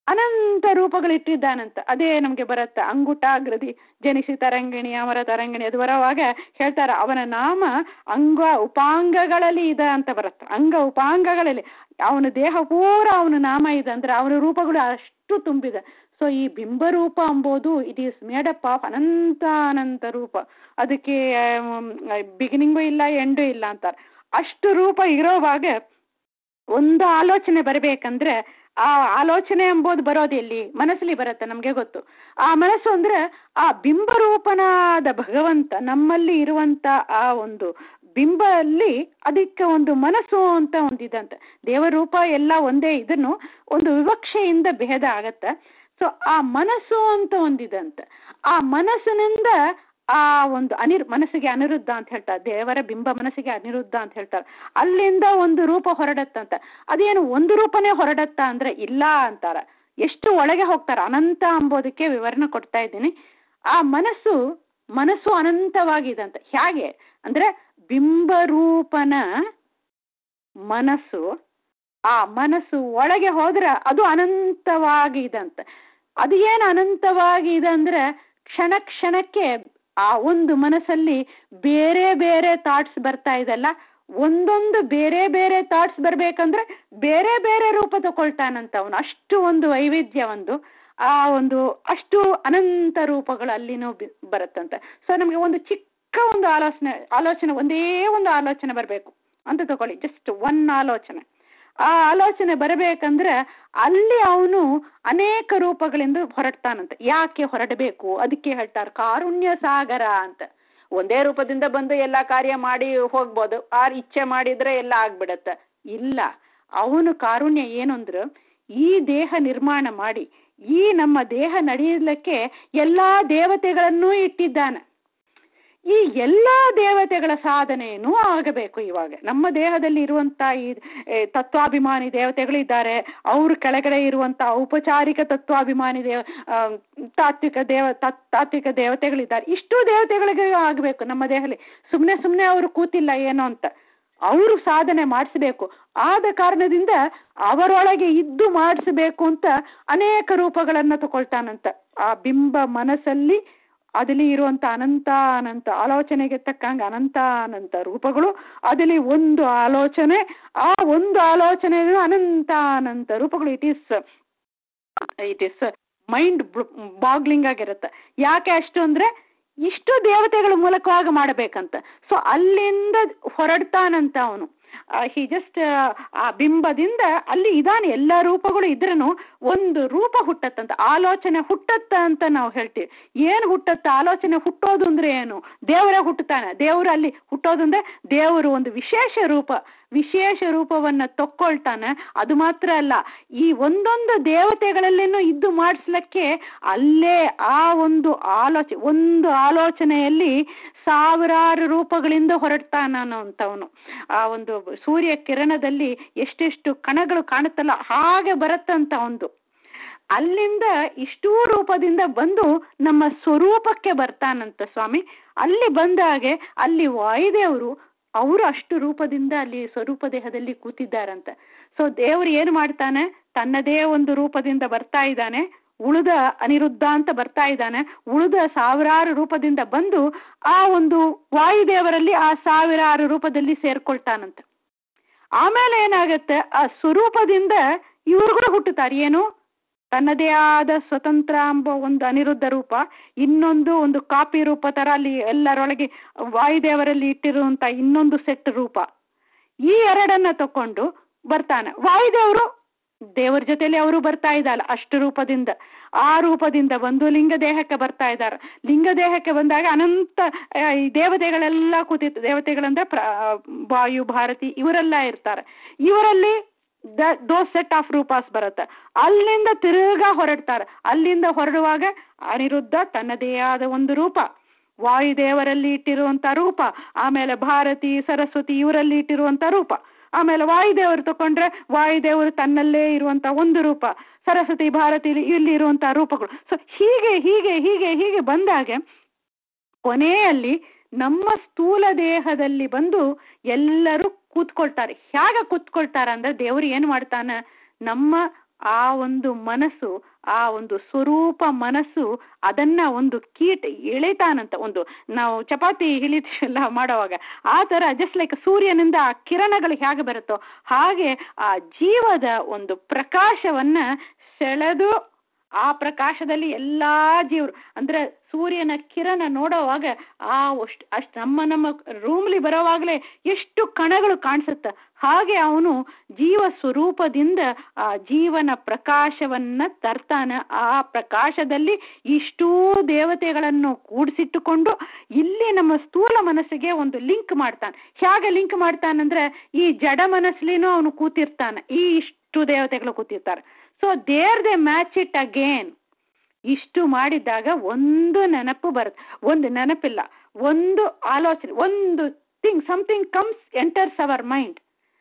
ಅನಂತ ರೂಪಗಳಿಟ್ಟಿದ್ದಾನಂತ ಅದೇ ನಮಗೆ ಬರುತ್ತೆ ಅಂಗುಟಾಗ್ರದಿ ಜನಿಸಿ ತರಂಗಿಣಿ ಅಮರ ತರಂಗಿಣಿ ಅದು ಬರುವಾಗ ಹೇಳ್ತಾರೆ ಅವನ ನಾಮ ಅಂಗ ಉಪಾಂಗಗಳಲ್ಲಿ ಇದೆ ಅಂತ ಬರುತ್ತೆ ಅಂಗ ಉಪಾಂಗಗಳಲ್ಲಿ ಅವನ ದೇಹ ಪೂರ ಅವನ ನಾಮ ಇದೆ ಅಂದ್ರೆ ಅವನ ರೂಪಗಳು ಅಷ್ಟು ತುಂಬಿದೆ ಸೊ ಈ ಬಿಂಬರೂಪ ಅಂಬೋದು ಇಟ್ ಈಸ್ ಮೇಡಪ್ ಆಫ್ ಅನಂತ ಅನಂತ ರೂಪ ಅದಕ್ಕೆ ಬಿಗಿನಿಂಗು ಇಲ್ಲ ಎಂಡು ಇಲ್ಲ ಅಂತಾರೆ ಅಷ್ಟು ರೂಪ ಇರೋವಾಗ ಒಂದು ಆಲೋಚನೆ ಬರಬೇಕಂದ್ರೆ ಆ ಆಲೋಚನೆ ಎಂಬುದು ಬರೋದು ಎಲ್ಲಿ ಮನಸ್ಸಲ್ಲಿ ಬರುತ್ತೆ ನಮಗೆ ಗೊತ್ತು ಆ ಮನಸ್ಸು ಅಂದ್ರೆ ಆ ಬಿಂಬರೂಪನಾದ ಭಗವಂತ ನಮ್ಮಲ್ಲಿ ಇರುವಂತ ಆ ಒಂದು ಬಿಂಬಲ್ಲಿ ಅದಕ್ಕೆ ಒಂದು ಮನಸ್ಸು ಅಂತ ಒಂದಿದಂತೆ ದೇವರೂಪ ಎಲ್ಲ ಒಂದೇ ಇದನ್ನು ಒಂದು ವಿವಕ್ಷೆಯಿಂದ ಭೇದ ಆಗತ್ತೆ ಸೊ ಆ ಮನಸ್ಸು ಅಂತ ಒಂದಿದಂತೆ ಆ ಮನಸ್ಸಿನಿಂದ ಆ ಒಂದು ಅನಿರ್ ಮನಸ್ಸಿಗೆ ಅನಿರುದ್ಧ ಅಂತ ಹೇಳ್ತಾರೆ ದೇವರ ಬಿಂಬ ಮನಸ್ಸಿಗೆ ಅನಿರುದ್ಧ ಅಂತ ಹೇಳ್ತಾರೆ ಅಲ್ಲಿಂದ ಒಂದು ರೂಪ ಹೊರಡತ್ತಂತ ಅದೇನು ಒಂದು ರೂಪನೇ ಹೊರಡತ್ತ ಅಂದ್ರೆ ಇಲ್ಲ ಅಂತಾರ ಎಷ್ಟು ಒಳಗೆ ಹೋಗ್ತಾರ ಅನಂತ ಅಂಬೋದಕ್ಕೆ ವಿವರಣೆ ಕೊಡ್ತಾ ಇದ್ದೀನಿ ಆ ಮನಸ್ಸು ಮನಸ್ಸು ಅನಂತವಾಗಿದೆ ಹೇಗೆ ಅಂದ್ರೆ ಬಿಂಬರೂಪನ ಮನಸ್ಸು ಆ ಮನಸ್ಸು ಒಳಗೆ ಹೋದ್ರೆ ಅದು ಅನಂತವಾಗಿ ಇದಂತೆ ಅದು ಏನು ಅನಂತವಾಗಿ ಇದೆ ಅಂದ್ರೆ ಕ್ಷಣ ಕ್ಷಣಕ್ಕೆ ಆ ಒಂದು ಮನಸ್ಸಲ್ಲಿ ಬೇರೆ ಬೇರೆ ಥಾಟ್ಸ್ ಬರ್ತಾ ಇದೆಲ್ಲ ಒಂದೊಂದು ಬೇರೆ ಬೇರೆ ಥಾಟ್ಸ್ ಬರ್ಬೇಕಂದ್ರೆ ಬೇರೆ ಬೇರೆ ರೂಪ ತಗೊಳ್ತಾನಂತ ಅವನು ಅಷ್ಟು ಒಂದು ವೈವಿಧ್ಯ ಒಂದು ಆ ಒಂದು ಅಷ್ಟು ಅನಂತ ರೂಪಗಳು ಅಲ್ಲಿನೂ ಬರುತ್ತಂತೆ ಸೊ ನಮಗೆ ಒಂದು ಚಿಕ್ಕ ಒಂದು ಆಲೋಚನೆ ಆಲೋಚನೆ ಒಂದೇ ಒಂದು ಆಲೋಚನೆ ಬರಬೇಕು ಅಂತ ತಗೊಳ್ಳಿ ಜಸ್ಟ್ ಒನ್ ಆಲೋಚನೆ ಆ ಆಲೋಚನೆ ಬರಬೇಕಂದ್ರೆ ಅಲ್ಲಿ ಅವನು ಅನೇಕ ರೂಪಗಳಿಂದ ಹೊರಡ್ತಾನಂತೆ ಯಾಕೆ ಹೊರಡಬೇಕು ಅದಕ್ಕೆ ಹೇಳ್ತಾರೆ ಕಾರುಣ್ಯ ಸಾಗರ ಅಂತ ಒಂದೇ ರೂಪದಿಂದ ಬಂದು ಎಲ್ಲ ಕಾರ್ಯ ಮಾಡಿ ಹೋಗ್ಬೋದು ಆರ್ ಇಚ್ಛೆ ಮಾಡಿದ್ರೆ ಎಲ್ಲ ಆಗ್ಬಿಡತ್ತೆ ಇಲ್ಲ ಅವನು ಕಾರುಣ್ಯ ಏನು ಅಂದ್ರೆ ಈ ದೇಹ ನಿರ್ಮಾಣ ಮಾಡಿ ಈ ನಮ್ಮ ದೇಹ ನಡೆಯಲಿಕ್ಕೆ ಎಲ್ಲಾ ದೇವತೆಗಳನ್ನೂ ಇಟ್ಟಿದ್ದಾನೆ ಈ ಎಲ್ಲ ದೇವತೆಗಳ ಸಾಧನೆಯೂ ಆಗಬೇಕು ಇವಾಗ ನಮ್ಮ ದೇಹದಲ್ಲಿ ಇರುವಂತ ಈ ತತ್ವಾಭಿಮಾನಿ ದೇವತೆಗಳಿದ್ದಾರೆ ಅವ್ರ ಕೆಳಗಡೆ ಇರುವಂತ ಔಪಚಾರಿಕ ತತ್ವಾಭಿಮಾನಿ ದೇವ ತಾತ್ವಿಕ ದೇವ ತಾತ್ವಿಕ ದೇವತೆಗಳಿದ್ದಾರೆ ಇಷ್ಟು ದೇವತೆಗಳಿಗೆ ಆಗಬೇಕು ನಮ್ಮ ದೇಹದಲ್ಲಿ ಸುಮ್ಮನೆ ಸುಮ್ಮನೆ ಅವರು ಕೂತಿಲ್ಲ ಏನೋ ಅಂತ ಅವರು ಸಾಧನೆ ಮಾಡಿಸ್ಬೇಕು ಆದ ಕಾರಣದಿಂದ ಅವರೊಳಗೆ ಇದ್ದು ಮಾಡಿಸ್ಬೇಕು ಅಂತ ಅನೇಕ ರೂಪಗಳನ್ನ ತಗೊಳ್ತಾನಂತ ಆ ಬಿಂಬ ಮನಸ್ಸಲ್ಲಿ ಅದಲ್ಲಿ ಇರುವಂತ ಅನಂತ ಅನಂತ ಆಲೋಚನೆಗೆ ತಕ್ಕಂಗೆ ಅನಂತ ಅನಂತ ರೂಪಗಳು ಅದಲ್ಲಿ ಒಂದು ಆಲೋಚನೆ ಆ ಒಂದು ಆಲೋಚನೆ ಅನಂತ ಅನಂತ ರೂಪಗಳು it is it is mind boggling ಆಗಿರುತ್ತೆ ಯಾಕೆ ಅಷ್ಟು ಅಂದ್ರೆ ಇಷ್ಟು ದೇವತೆಗಳ ಮೂಲಕವಾಗಿ ಮಾಡಬೇಕಂತ ಸೊ ಅಲ್ಲಿಂದ ಹೊರಡ್ತಾನಂತ ಅವನು ಹಿ ಜಸ್ಟ್ ಆ ಬಿಂಬದಿಂದ ಅಲ್ಲಿ ಇದಾನೆ ಎಲ್ಲ ರೂಪಗಳು ಇದ್ರೂ ಒಂದು ರೂಪ ಹುಟ್ಟತ್ತಂತ ಆಲೋಚನೆ ಹುಟ್ಟತ್ತ ಅಂತ ನಾವು ಹೇಳ್ತೀವಿ ಏನು ಹುಟ್ಟತ್ತ ಆಲೋಚನೆ ಹುಟ್ಟೋದು ಅಂದ್ರೆ ಏನು ದೇವರೇ ಹುಟ್ಟುತ್ತಾನೆ ದೇವರು ಅಲ್ಲಿ ಹುಟ್ಟೋದು ಅಂದ್ರೆ ದೇವರು ಒಂದು ವಿಶೇಷ ರೂಪ ವಿಶೇಷ ರೂಪವನ್ನ ತಕ್ಕೊಳ್ತಾನೆ ಅದು ಮಾತ್ರ ಅಲ್ಲ ಈ ಒಂದೊಂದು ದೇವತೆಗಳಲ್ಲೇನೂ ಇದ್ದು ಮಾಡಿಸ್ಲಿಕ್ಕೆ ಅಲ್ಲೇ ಆ ಒಂದು ಆಲೋಚನೆ ಒಂದು ಆಲೋಚನೆಯಲ್ಲಿ ಸಾವಿರಾರು ರೂಪಗಳಿಂದ ಹೊರಡ್ತಾನೋ ಅಂತವನು ಆ ಒಂದು ಸೂರ್ಯ ಕಿರಣದಲ್ಲಿ ಎಷ್ಟೆಷ್ಟು ಕಣಗಳು ಕಾಣುತ್ತಲ್ಲ ಹಾಗೆ ಬರುತ್ತಂತ ಒಂದು ಅಲ್ಲಿಂದ ಇಷ್ಟೂ ರೂಪದಿಂದ ಬಂದು ನಮ್ಮ ಸ್ವರೂಪಕ್ಕೆ ಬರ್ತಾನಂತ ಸ್ವಾಮಿ ಅಲ್ಲಿ ಬಂದಾಗೆ ಅಲ್ಲಿ ವಾಯುದೇವರು ಅವರು ಅಷ್ಟು ರೂಪದಿಂದ ಅಲ್ಲಿ ಸ್ವರೂಪ ದೇಹದಲ್ಲಿ ಕೂತಿದ್ದಾರಂತ ಸೊ ದೇವರು ಏನು ಮಾಡ್ತಾನೆ ತನ್ನದೇ ಒಂದು ರೂಪದಿಂದ ಬರ್ತಾ ಇದ್ದಾನೆ ಉಳಿದ ಅನಿರುದ್ಧ ಅಂತ ಬರ್ತಾ ಇದ್ದಾನೆ ಉಳಿದ ಸಾವಿರಾರು ರೂಪದಿಂದ ಬಂದು ಆ ಒಂದು ವಾಯುದೇವರಲ್ಲಿ ಆ ಸಾವಿರಾರು ರೂಪದಲ್ಲಿ ಸೇರ್ಕೊಳ್ತಾನಂತ ಆಮೇಲೆ ಏನಾಗತ್ತೆ ಆ ಸ್ವರೂಪದಿಂದ ಇವರು ಕೂಡ ಹುಟ್ಟುತ್ತಾರೆ ಏನು ತನ್ನದೇ ಆದ ಸ್ವತಂತ್ರ ಎಂಬ ಒಂದು ಅನಿರುದ್ಧ ರೂಪ ಇನ್ನೊಂದು ಒಂದು ಕಾಪಿ ರೂಪ ತರ ಅಲ್ಲಿ ಎಲ್ಲರೊಳಗೆ ವಾಯುದೇವರಲ್ಲಿ ಇಟ್ಟಿರುವಂತ ಇನ್ನೊಂದು ಸೆಟ್ ರೂಪ ಈ ಎರಡನ್ನ ತಕೊಂಡು ಬರ್ತಾನೆ ವಾಯುದೇವರು ದೇವರ ಜೊತೆಲಿ ಅವರು ಬರ್ತಾ ಇದ್ದಲ್ಲ ಅಷ್ಟು ರೂಪದಿಂದ ಆ ರೂಪದಿಂದ ಬಂದು ಲಿಂಗ ದೇಹಕ್ಕೆ ಬರ್ತಾ ಇದ್ದಾರೆ ಲಿಂಗ ದೇಹಕ್ಕೆ ಬಂದಾಗ ಅನಂತ ಈ ದೇವತೆಗಳೆಲ್ಲ ಕೂತಿತ್ತು ದೇವತೆಗಳಂದ್ರೆ ಪ್ರ ವಾಯು ಭಾರತಿ ಇವರೆಲ್ಲ ಇರ್ತಾರೆ ಇವರಲ್ಲಿ ದ ದೋ ಸೆಟ್ ಆಫ್ ರೂಪಾಸ್ ಬರುತ್ತೆ ಅಲ್ಲಿಂದ ತಿರುಗಾ ಹೊರಡ್ತಾರೆ ಅಲ್ಲಿಂದ ಹೊರಡುವಾಗ ಅನಿರುದ್ಧ ತನ್ನದೇ ಆದ ಒಂದು ರೂಪ ವಾಯುದೇವರಲ್ಲಿ ಇಟ್ಟಿರುವಂತ ರೂಪ ಆಮೇಲೆ ಭಾರತಿ ಸರಸ್ವತಿ ಇವರಲ್ಲಿ ಇಟ್ಟಿರುವಂತ ರೂಪ ಆಮೇಲೆ ವಾಯುದೇವರು ತಕೊಂಡ್ರೆ ವಾಯುದೇವರು ತನ್ನಲ್ಲೇ ಇರುವಂತ ಒಂದು ರೂಪ ಸರಸ್ವತಿ ಭಾರತಿ ಇಲ್ಲಿ ಇರುವಂತ ರೂಪಗಳು ಸೊ ಹೀಗೆ ಹೀಗೆ ಹೀಗೆ ಹೀಗೆ ಬಂದಾಗೆ ಕೊನೆಯಲ್ಲಿ ನಮ್ಮ ಸ್ಥೂಲ ದೇಹದಲ್ಲಿ ಬಂದು ಎಲ್ಲರೂ ಕೂತ್ಕೊಳ್ತಾರೆ ಹೇಗೆ ಕೂತ್ಕೊಳ್ತಾರ ಅಂದ್ರೆ ದೇವರು ಏನು ಮಾಡ್ತಾನೆ ನಮ್ಮ ಆ ಒಂದು ಮನಸ್ಸು ಆ ಒಂದು ಸ್ವರೂಪ ಮನಸ್ಸು ಅದನ್ನ ಒಂದು ಕೀಟ ಎಳಿತಾನಂತ ಒಂದು ನಾವು ಚಪಾತಿ ಹಿಲಿತೆಲ್ಲ ಮಾಡುವಾಗ ಆ ತರ ಜಸ್ಟ್ ಲೈಕ್ ಸೂರ್ಯನಿಂದ ಆ ಕಿರಣಗಳು ಹೇಗೆ ಬರುತ್ತೋ ಹಾಗೆ ಆ ಜೀವದ ಒಂದು ಪ್ರಕಾಶವನ್ನ ಸೆಳೆದು ಆ ಪ್ರಕಾಶದಲ್ಲಿ ಎಲ್ಲಾ ಜೀವರು ಅಂದ್ರೆ ಸೂರ್ಯನ ಕಿರಣ ನೋಡೋವಾಗ ಆ ಅಷ್ಟು ಅಷ್ಟು ನಮ್ಮ ನಮ್ಮ ರೂಮ್ಲಿ ಬರೋವಾಗಲೇ ಎಷ್ಟು ಕಣಗಳು ಕಾಣಿಸುತ್ತೆ ಹಾಗೆ ಅವನು ಜೀವ ಸ್ವರೂಪದಿಂದ ಆ ಜೀವನ ಪ್ರಕಾಶವನ್ನ ತರ್ತಾನೆ ಆ ಪ್ರಕಾಶದಲ್ಲಿ ಇಷ್ಟೂ ದೇವತೆಗಳನ್ನು ಕೂಡಿಸಿಟ್ಟುಕೊಂಡು ಇಲ್ಲಿ ನಮ್ಮ ಸ್ಥೂಲ ಮನಸ್ಸಿಗೆ ಒಂದು ಲಿಂಕ್ ಮಾಡ್ತಾನೆ ಹೇಗೆ ಲಿಂಕ್ ಮಾಡ್ತಾನಂದ್ರೆ ಈ ಜಡ ಮನಸ್ಲಿನೂ ಅವನು ಕೂತಿರ್ತಾನೆ ಈ ಇಷ್ಟು ದೇವತೆಗಳು ಕೂತಿರ್ತಾರೆ so there they match it again ಇಷ್ಟು ಮಾಡಿದಾಗ ಒಂದು ನೆನಪು ಬರುತ್ತೆ ಒಂದು ನೆನಪಿಲ್ಲ ಒಂದು ಆಲೋಚನೆ ಒಂದು thing something comes enters our mind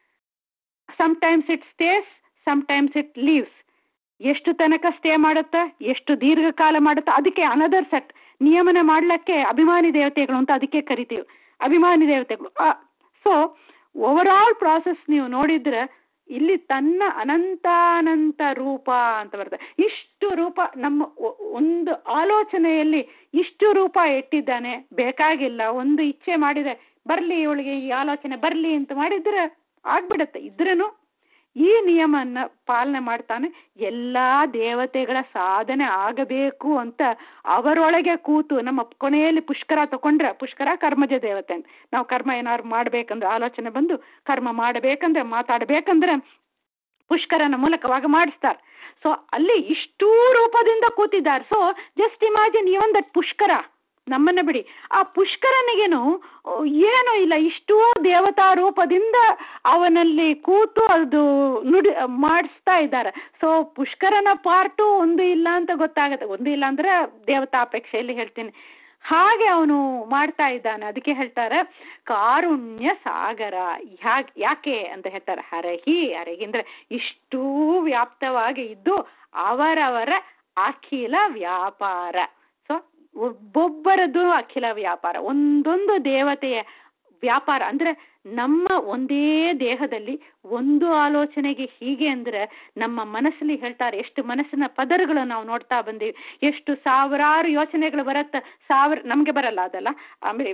sometimes it stays sometimes it leaves ಎಷ್ಟು ತನಕ ಸ್ಟೇ ಮಾಡುತ್ತಾ ಎಷ್ಟು ದೀರ್ಘಕಾಲ ಮಾಡುತ್ತಾ ಅದಕ್ಕೆ ಅನದರ್ ಸೆಟ್ ನಿಯಮನ ಮಾಡ್ಲಿಕ್ಕೆ ಅಭಿಮಾನಿ ದೇವತೆಗಳು ಅಂತ ಅದಕ್ಕೆ ಕರಿತೀವಿ ಅಭಿಮಾನಿ ದೇವತೆಗಳು ಸೊ ಓವರ್ ಆಲ್ ಪ್ರಾಸೆಸ್ ನೀವು ನೋಡಿದ್ರೆ ಇಲ್ಲಿ ತನ್ನ ಅನಂತಾನಂತ ರೂಪ ಅಂತ ಬರ್ತದೆ ಇಷ್ಟು ರೂಪ ನಮ್ಮ ಒಂದು ಆಲೋಚನೆಯಲ್ಲಿ ಇಷ್ಟು ರೂಪ ಇಟ್ಟಿದ್ದಾನೆ ಬೇಕಾಗಿಲ್ಲ ಒಂದು ಇಚ್ಛೆ ಮಾಡಿದೆ ಬರ್ಲಿ ಇವಳಿಗೆ ಈ ಆಲೋಚನೆ ಬರ್ಲಿ ಅಂತ ಮಾಡಿದ್ರೆ ಆಗ್ಬಿಡತ್ತೆ ಇದ್ರೂ ಈ ನಿಯಮನ್ನ ಪಾಲನೆ ಮಾಡ್ತಾನೆ ಎಲ್ಲಾ ದೇವತೆಗಳ ಸಾಧನೆ ಆಗಬೇಕು ಅಂತ ಅವರೊಳಗೆ ಕೂತು ನಮ್ಮ ಕೊನೆಯಲ್ಲಿ ಪುಷ್ಕರ ತಕೊಂಡ್ರೆ ಪುಷ್ಕರ ಕರ್ಮಜ ದೇವತೆ ಅಂತ ನಾವು ಕರ್ಮ ಏನಾದ್ರು ಮಾಡ್ಬೇಕಂದ್ರೆ ಆಲೋಚನೆ ಬಂದು ಕರ್ಮ ಮಾಡಬೇಕಂದ್ರೆ ಮಾತಾಡ್ಬೇಕಂದ್ರೆ ಪುಷ್ಕರನ ಮೂಲಕವಾಗಿ ಮಾಡಿಸ್ತಾರೆ ಸೊ ಅಲ್ಲಿ ಇಷ್ಟೂ ರೂಪದಿಂದ ಕೂತಿದ್ದಾರೆ so just imagine even that Pushkara ನಮ್ಮನ್ನ ಬಿಡಿ ಆ ಪುಷ್ಕರನಿಗೇನು ಏನೂ ಇಲ್ಲ ಇಷ್ಟೂ ದೇವತಾ ರೂಪದಿಂದ ಅವನಲ್ಲಿ ಕೂತು ಅದು ನುಡಿ ಮಾಡಿಸ್ತಾ ಇದ್ದಾರೆ ಸೊ ಪುಷ್ಕರನ ಪಾರ್ಟು ಒಂದು ಇಲ್ಲ ಅಂತ ಗೊತ್ತಾಗತ್ತೆ ಒಂದು ಇಲ್ಲ ಅಂದ್ರೆ ದೇವತಾ ಅಪೇಕ್ಷೆಯಲ್ಲಿ ಹೇಳ್ತೀನಿ ಹಾಗೆ ಅವನು ಮಾಡ್ತಾ ಇದ್ದಾನೆ ಅದಕ್ಕೆ ಹೇಳ್ತಾರೆ ಕಾರುಣ್ಯ ಸಾಗರ ಯಾಕೆ ಯಾಕೆ ಅಂತ ಹೇಳ್ತಾರೆ ಹರಹಿ ಹರಹಿ ಅಂದ್ರೆ ಇಷ್ಟೂ ವ್ಯಾಪ್ತವಾಗಿ ಇದ್ದು ಅವರವರ ಅಖಿಲ ವ್ಯಾಪಾರ ಸೊ ಒಬ್ಬೊಬ್ಬರದ್ದು ಅಖಿಲ ವ್ಯಾಪಾರ ಒಂದೊಂದು ದೇವತೆಯ ವ್ಯಾಪಾರ ಅಂದ್ರೆ ನಮ್ಮ ಒಂದೇ ದೇಹದಲ್ಲಿ ಒಂದು ಆಲೋಚನೆಗೆ ಹೀಗೆ ಅಂದ್ರೆ ನಮ್ಮ ಮನಸ್ಸಲ್ಲಿ ಹೇಳ್ತಾರೆ ಎಷ್ಟು ಮನಸ್ಸಿನ ಪದರಗಳು ನಾವು ನೋಡ್ತಾ ಬಂದೀವಿ ಎಷ್ಟು ಸಾವಿರಾರು ಯೋಚನೆಗಳು ಬರತ್ತ ಸಾವಿರ ನಮ್ಗೆ ಬರಲ್ಲ ಅದಲ್ಲ ಆಮೇಲೆ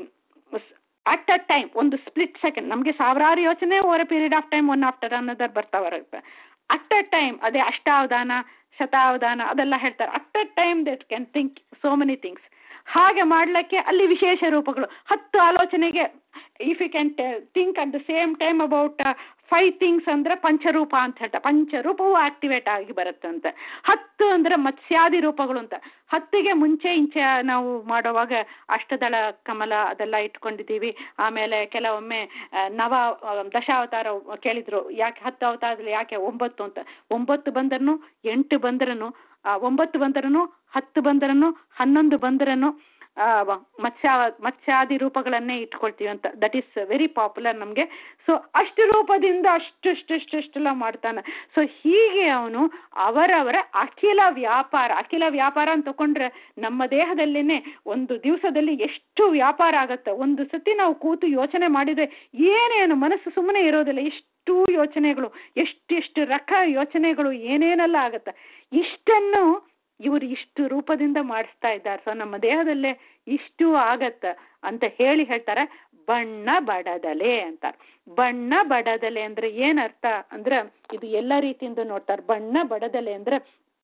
ಅಟ್ ಅ ಟೈಮ್ ಒಂದು ಸ್ಪ್ಲಿಟ್ ಸೆಕೆಂಡ್ ನಮಗೆ ಸಾವಿರಾರು ಯೋಚನೆ over a period of time one after another ಬರ್ತಾ ಬರುತ್ತೆ ಅಟ್ ಅ ಟೈಮ್ ಅದೇ ಅಷ್ಟಾವಧಾನ ಶತಾವಧಾನ ಅದೆಲ್ಲ ಹೇಳ್ತಾರೆ at a time that can think so many things ಹಾಗೆ ಮಾಡ್ಲಿಕ್ಕೆ ಅಲ್ಲಿ ವಿಶೇಷ ರೂಪಗಳು ಹತ್ತು ಆಲೋಚನೆಗೆ if you can think at the same time about five things ಅಂದ್ರೆ ಪಂಚರೂಪ ಅಂತ ಹೇಳ್ತಾರೆ ಪಂಚರೂಪವು ಆಕ್ಟಿವೇಟ್ ಆಗಿ ಬರುತ್ತಂತೆ ಹತ್ತು ಅಂದ್ರೆ ಮತ್ಸ್ಯಾದಿ ರೂಪಗಳು ಅಂತ ಹತ್ತಿಗೆ ಮುಂಚೆ ಇಂಚೆ ನಾವು ಮಾಡುವಾಗ ಅಷ್ಟದಳ ಕಮಲ ಅದೆಲ್ಲ ಇಟ್ಕೊಂಡಿದ್ದೀವಿ ಆಮೇಲೆ ಕೆಲವೊಮ್ಮೆ ನವ ದಶಾವತಾರ ಕೇಳಿದ್ರು ಯಾಕೆ ಹತ್ತು ಅವತಾರದಲ್ಲಿ ಯಾಕೆ ಒಂಬತ್ತು ಅಂತ ಒಂಬತ್ತು ಬಂದ್ರೂ ಎಂಟು ಬಂದ್ರೂ ಒಂಬತ್ತು ಬಂದ್ರೂ ಹತ್ತು ಬಂದ್ರೂ ಹನ್ನೊಂದು ಬಂದ್ರೂ ಮತ್ಸ್ಯ ಮತ್ಸ್ಯಾದಿ ರೂಪಗಳನ್ನೇ ಇಟ್ಕೊಳ್ತೀವಿ ಅಂತ ದಟ್ ಈಸ್ ವೆರಿ ಪಾಪ್ಯುಲರ್ ನಮಗೆ ಸೊ ಅಷ್ಟು ರೂಪದಿಂದ ಅಷ್ಟೆಲ್ಲ ಮಾಡ್ತಾನೆ ಸೊ ಹೀಗೆ ಅವನು ಅವರವರ ಅಖಿಲ ವ್ಯಾಪಾರ ಅಖಿಲ ವ್ಯಾಪಾರ ಅಂತ ತಗೊಂಡ್ರೆ ನಮ್ಮ ದೇಹದಲ್ಲೇನೆ ಒಂದು ದಿವಸದಲ್ಲಿ ಎಷ್ಟು ವ್ಯಾಪಾರ ಆಗತ್ತೆ ಒಂದು ಸತಿ ನಾವು ಕೂತು ಯೋಚನೆ ಮಾಡಿದ್ರೆ ಏನೇನು ಮನಸ್ಸು ಸುಮ್ಮನೆ ಇರೋದಿಲ್ಲ ಎಷ್ಟು ಯೋಚನೆಗಳು ಎಷ್ಟೆಷ್ಟು ರಕ ಯೋಚನೆಗಳು ಏನೇನೆಲ್ಲ ಆಗತ್ತೆ ಇಷ್ಟನ್ನು ಇವರು ಇಷ್ಟು ರೂಪದಿಂದ ಮಾಡಿಸ್ತಾ ಇದ್ದಾರೆ ಸೊ ನಮ್ಮ ದೇಹದಲ್ಲೇ ಇಷ್ಟು ಆಗತ್ತ ಅಂತ ಹೇಳಿ ಹೇಳ್ತಾರೆ ಬಣ್ಣ ಬಡದಲೆ ಅಂತಾರೆ ಬಣ್ಣ ಬಡದಲೆ ಅಂದ್ರೆ ಏನರ್ಥ ಅಂದ್ರೆ ಇದು ಎಲ್ಲ ರೀತಿಯಿಂದ ನೋಡ್ತಾರೆ ಬಣ್ಣ ಬಡದಲೆ ಅಂದ್ರೆ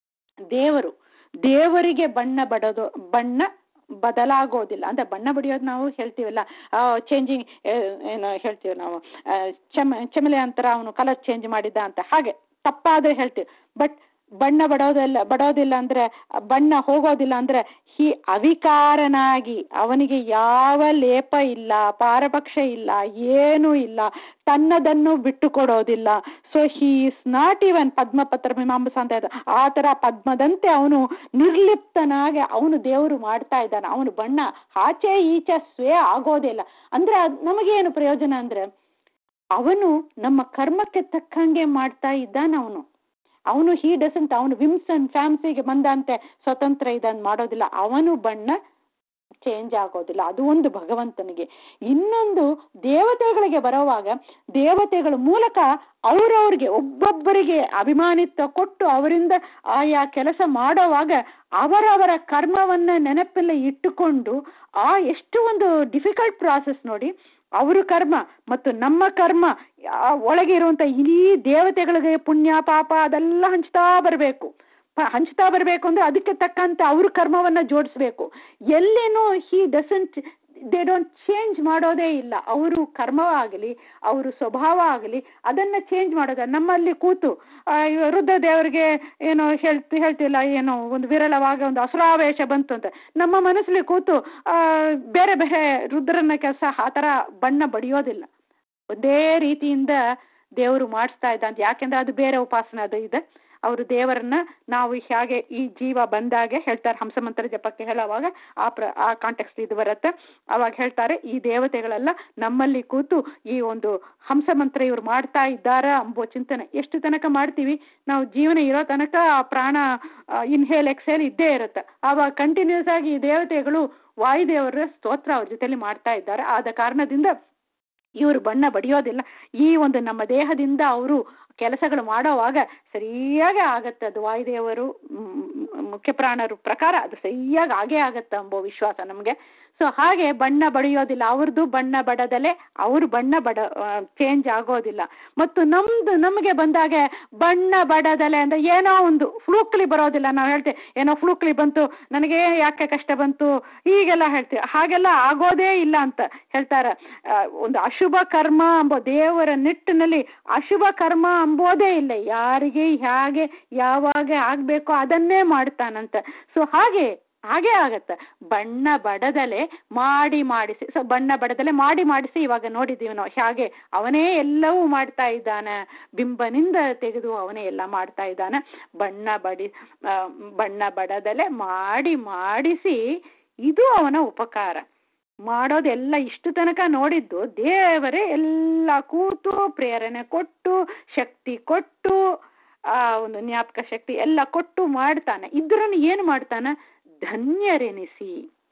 ದೇವರು ದೇವರಿಗೆ ಬಣ್ಣ ಬಡೋದು ಬಣ್ಣ ಬದಲಾಗೋದಿಲ್ಲ ಅಂದ್ರೆ ಬಣ್ಣ ಬಡಿಯೋದು ನಾವು ಹೇಳ್ತೀವಲ್ಲ ಚೇಂಜಿಂಗ್ ಏನು ಹೇಳ್ತೀವಿ ನಾವು ಚಮ ಚಮಲೆ ಅಂತರ ಅವನು ಕಲರ್ ಚೇಂಜ್ ಮಾಡಿದ್ದ ಅಂತ ಹಾಗೆ ತಪ್ಪಾದ್ರೆ ಹೇಳ್ತೀವಿ ಬಟ್ ಬಣ್ಣ ಬಡೋದಿಲ್ಲ ಬಡೋದಿಲ್ಲ ಅಂದ್ರೆ ಬಣ್ಣ ಹೋಗೋದಿಲ್ಲ ಅಂದ್ರೆ ಹಿ ಅವಿಕಾರನಾಗಿ ಅವನಿಗೆ ಯಾವ ಲೇಪ ಇಲ್ಲ ಪಾರಪಕ್ಷ ಇಲ್ಲ ಏನೂ ಇಲ್ಲ ತನ್ನದನ್ನು ಬಿಟ್ಟು ಕೊಡೋದಿಲ್ಲ so he is not even ಪದ್ಮಪತ್ರ ಮೀಮಾಂಸ ಅಂತ ಇದೆ ಆ ತರ ಪದ್ಮದಂತೆ ಅವನು ನಿರ್ಲಿಪ್ತನಾಗಿ ಅವನು ದೇವರು ಮಾಡ್ತಾ ಇದ್ದಾನೆ ಅವನು ಬಣ್ಣ ಆಚೆ ಈಚೆ ಸ್ವೇ ಆಗೋದಿಲ್ಲ ಅಂದ್ರೆ ನಮಗೇನು ಪ್ರಯೋಜನ ಅಂದ್ರೆ ಅವನು ನಮ್ಮ ಕರ್ಮಕ್ಕೆ ತಕ್ಕಂಗೆ ಮಾಡ್ತಾ ಇದ್ದಾನ ಅವನು ಅವನು ಹೀ ಡಸಂಟ್ ಅವನು ವಿಮ್ಸ್ ಅಂಡ್ ಫ್ಯಾಮ್ಸಿಗೆ ಬಂದಂತೆ ಸ್ವತಂತ್ರ ಇದನ್ನು ಮಾಡೋದಿಲ್ಲ ಅವನು ಬಣ್ಣ ಚೇಂಜ್ ಆಗೋದಿಲ್ಲ ಅದು ಒಂದು ಭಗವಂತನಿಗೆ ಇನ್ನೊಂದು ದೇವತೆಗಳಿಗೆ ಬರುವಾಗ ದೇವತೆಗಳ ಮೂಲಕ ಅವರವ್ರಿಗೆ ಒಬ್ಬೊಬ್ಬರಿಗೆ ಅಭಿಮಾನಿತ್ವ ಕೊಟ್ಟು ಅವರಿಂದ ಆಯಾ ಕೆಲಸ ಮಾಡೋವಾಗ ಅವರವರ ಕರ್ಮವನ್ನ ನೆನಪಲ್ಲಿ ಇಟ್ಟುಕೊಂಡು ಆ ಎಷ್ಟು ಒಂದು ಡಿಫಿಕಲ್ಟ್ ಪ್ರಾಸೆಸ್ ನೋಡಿ ಅವರು ಕರ್ಮ ಮತ್ತು ನಮ್ಮ ಕರ್ಮ ಆ ಒಳಗೆ ಇರುವಂತ ಇಡೀ ದೇವತೆಗಳಿಗೆ ಪುಣ್ಯ ಪಾಪ ಅದೆಲ್ಲ ಹಂಚ್ತಾ ಬರಬೇಕು ಹಂಚ್ತಾ ಬರಬೇಕು ಅಂದ್ರೆ ಅದಕ್ಕೆ ತಕ್ಕಂತೆ ಅವ್ರ ಕರ್ಮವನ್ನ ಜೋಡಿಸ್ಬೇಕು ಎಲ್ಲಿನೂ he doesn't they don't change ಮಾಡೋದೇ ಇಲ್ಲ ಅವರು ಕರ್ಮ ಆಗಲಿ ಅವರು ಸ್ವಭಾವ ಆಗಲಿ ಅದನ್ನ ಚೇಂಜ್ ಮಾಡೋದ ನಮ್ಮಲ್ಲಿ ಕೂತು ಆ, ಇವ ರುದ್ರ ದೇವರಿಗೆ ಏನೋ ಹೇಳ್ತಿ ಹೇಳ್ತಿಲ್ಲ ಏನೋ ಒಂದು ವಿರಳವಾಗ ಒಂದು ಅಸುರಾವೇಶ ಬಂತು ಅಂತ ನಮ್ಮ ಮನಸ್ಸಲ್ಲಿ ಕೂತು ಆ ಬೇರೆ ಬೇರೆ ರುದ್ರನ ಕೆಲಸ ಆ ಥರ ಬಣ್ಣ ಬಡಿಯೋದಿಲ್ಲ ಒಂದೇ ರೀತಿಯಿಂದ ದೇವರು ಮಾಡಿಸ್ತಾ ಇದ್ದ ಅಂತ ಯಾಕೆಂದ್ರೆ ಅದು ಬೇರೆ ಉಪಾಸನೆ ಅದು ಇದೆ ಅವರು ದೇವರನ್ನ ನಾವು ಹೇಗೆ ಈ ಜೀವ ಬಂದಾಗೆ ಹೇಳ್ತಾರೆ ಹಂಸಮಂತ್ರ ಜಪಕ್ಕೆ ಹೇಳುವಾಗ ಆ ಪ್ರ ಆ ಕಾಂಟೆಕ್ಸ್ಟ್ ಇದು ಬರುತ್ತೆ ಅವಾಗ ಹೇಳ್ತಾರೆ ಈ ದೇವತೆಗಳೆಲ್ಲ ನಮ್ಮಲ್ಲಿ ಕೂತು ಈ ಒಂದು ಹಂಸಮಂತ್ರ ಇವ್ರು ಮಾಡ್ತಾ ಇದ್ದಾರ ಎಂಬೋ ಚಿಂತನೆ ಎಷ್ಟು ತನಕ ಮಾಡ್ತೀವಿ ನಾವು ಜೀವನ ಇರೋ ತನಕ ಆ ಪ್ರಾಣ ಇನ್ಹೇಲ್ ಎಕ್ಸೇಲ್ ಇದ್ದೇ ಇರುತ್ತೆ ಆವಾಗ ಕಂಟಿನ್ಯೂಸ್ ಆಗಿ ಈ ದೇವತೆಗಳು ವಾಯುದೇವರ ಸ್ತೋತ್ರ ಅವ್ರ ಜೊತೆಲಿ ಮಾಡ್ತಾ ಇದ್ದಾರೆ ಆದ ಕಾರಣದಿಂದ ಇವರು ಬಣ್ಣ ಬಡಿಯೋದಿಲ್ಲ ಈ ಒಂದು ನಮ್ಮ ದೇಹದಿಂದ ಅವರು ಕೆಲಸಗಳು ಮಾಡೋವಾಗ ಸರಿಯಾಗಿ ಆಗತ್ತೆ ಅದು ವಾಯುದೇವರು ಮ್, ಮುಖ್ಯ ಪ್ರಾಣರು ಪ್ರಕಾರ ಅದು ಸರಿಯಾಗಿ ಆಗೇ ಆಗತ್ತೆ ಎಂಬೋ ವಿಶ್ವಾಸ ನಮಗೆ ಸೊ ಹಾಗೆ ಬಣ್ಣ ಬಡಿಯೋದಿಲ್ಲ ಅವ್ರದ್ದು ಬಣ್ಣ ಬಡದಲೆ ಅವರು ಬಣ್ಣ ಬಡ ಚೇಂಜ್ ಆಗೋದಿಲ್ಲ ಮತ್ತು ನಮ್ದು ನಮಗೆ ಬಂದಾಗೆ ಬಣ್ಣ ಬಡದಲೆ ಅಂದ್ರೆ ಏನೋ ಒಂದು ಫ್ಲೂಕ್ಲಿ ಬರೋದಿಲ್ಲ ನಾವು ಹೇಳ್ತೇವೆ ಏನೋ ಫ್ಲೂಕ್ಲಿ ಬಂತು ನನಗೆ ಯಾಕೆ ಕಷ್ಟ ಬಂತು ಹೀಗೆಲ್ಲ ಹೇಳ್ತೀವಿ ಹಾಗೆಲ್ಲ ಆಗೋದೇ ಇಲ್ಲ ಅಂತ ಹೇಳ್ತಾರೆ ಆ, ಒಂದು ಅಶುಭ ಕರ್ಮ ಎಂಬ ದೇವರ ನಿಟ್ಟಿನಲ್ಲಿ ಅಶುಭ ಕರ್ಮ ಅಂಬೋದೇ ಇಲ್ಲ ಯಾರಿಗೆ ಹೇಗೆ ಯಾವಾಗ ಆಗ್ಬೇಕೋ ಅದನ್ನೇ ಮಾಡ್ತಾನಂತ ಸೊ ಹಾಗೆ ಹಾಗೆ ಆಗತ್ತೆ ಬಣ್ಣ ಬಡದಲೆ ಮಾಡಿ ಮಾಡಿಸಿ ಸೊ ಬಣ್ಣ ಬಡದಲೆ ಮಾಡಿ ಮಾಡಿಸಿ ಇವಾಗ ನೋಡಿದ್ದೀವಿ ನಾವು ಹಾಗೆ ಅವನೇ ಎಲ್ಲವೂ ಮಾಡ್ತಾ ಇದ್ದಾನೆ ಬಿಂಬನಿಂದ ತೆಗೆದು ಅವನೇ ಎಲ್ಲ ಮಾಡ್ತಾ ಇದ್ದಾನೆ ಬಣ್ಣ ಬಡಿ ಆ, ಬಣ್ಣ ಬಡದಲೆ ಮಾಡಿ ಮಾಡಿಸಿ ಇದು ಅವನ ಉಪಕಾರ ಮಾಡೋದೆಲ್ಲ ಇಷ್ಟು ತನಕ ನೋಡಿದ್ದು ದೇವರೇ ಎಲ್ಲ ಕೂತು ಪ್ರೇರಣೆ ಕೊಟ್ಟು ಶಕ್ತಿ ಕೊಟ್ಟು ಆ ಒಂದು ಜ್ಞಾಪಕ ಶಕ್ತಿ ಎಲ್ಲ ಕೊಟ್ಟು ಮಾಡ್ತಾನೆ ಇದ್ರನ್ನು ಏನು ಮಾಡ್ತಾನೆ ಧನ್ಯರೆನಿಸಿ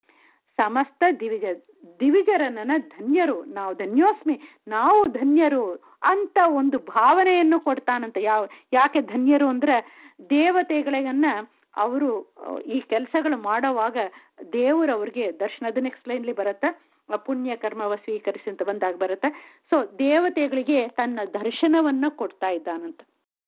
ಸಮಸ್ತ ದಿವಿಜ ದಿವಿಜರನ್ನ ಧನ್ಯರು ನಾವು ಧನ್ಯೋಸ್ಮಿ ನಾವು ಧನ್ಯರು ಅಂತ ಒಂದು ಭಾವನೆಯನ್ನು ಕೊಡ್ತಾನಂತ ಯಾವ ಯಾಕೆ ಧನ್ಯರು ಅಂದ್ರೆ ದೇವತೆಗಳಿಗನ್ನ ಅವರು ಈ ಕೆಲಸಗಳು ಮಾಡೋವಾಗ ದೇವರು ಅವ್ರಿಗೆ ದರ್ಶನದ ನೆಕ್ಸ್ಟ್ ಲೈನ್ಲಿ ಬರುತ್ತೆ ಆ ಪುಣ್ಯ ಕರ್ಮವ ಸ್ವೀಕರಿಸಿ ಅಂತ ಬಂದಾಗ ಬರುತ್ತೆ ಸೊ ದೇವತೆಗಳಿಗೆ ತನ್ನ ದರ್ಶನವನ್ನ ಕೊಡ್ತಾ ಇದ್ದಾನಂತ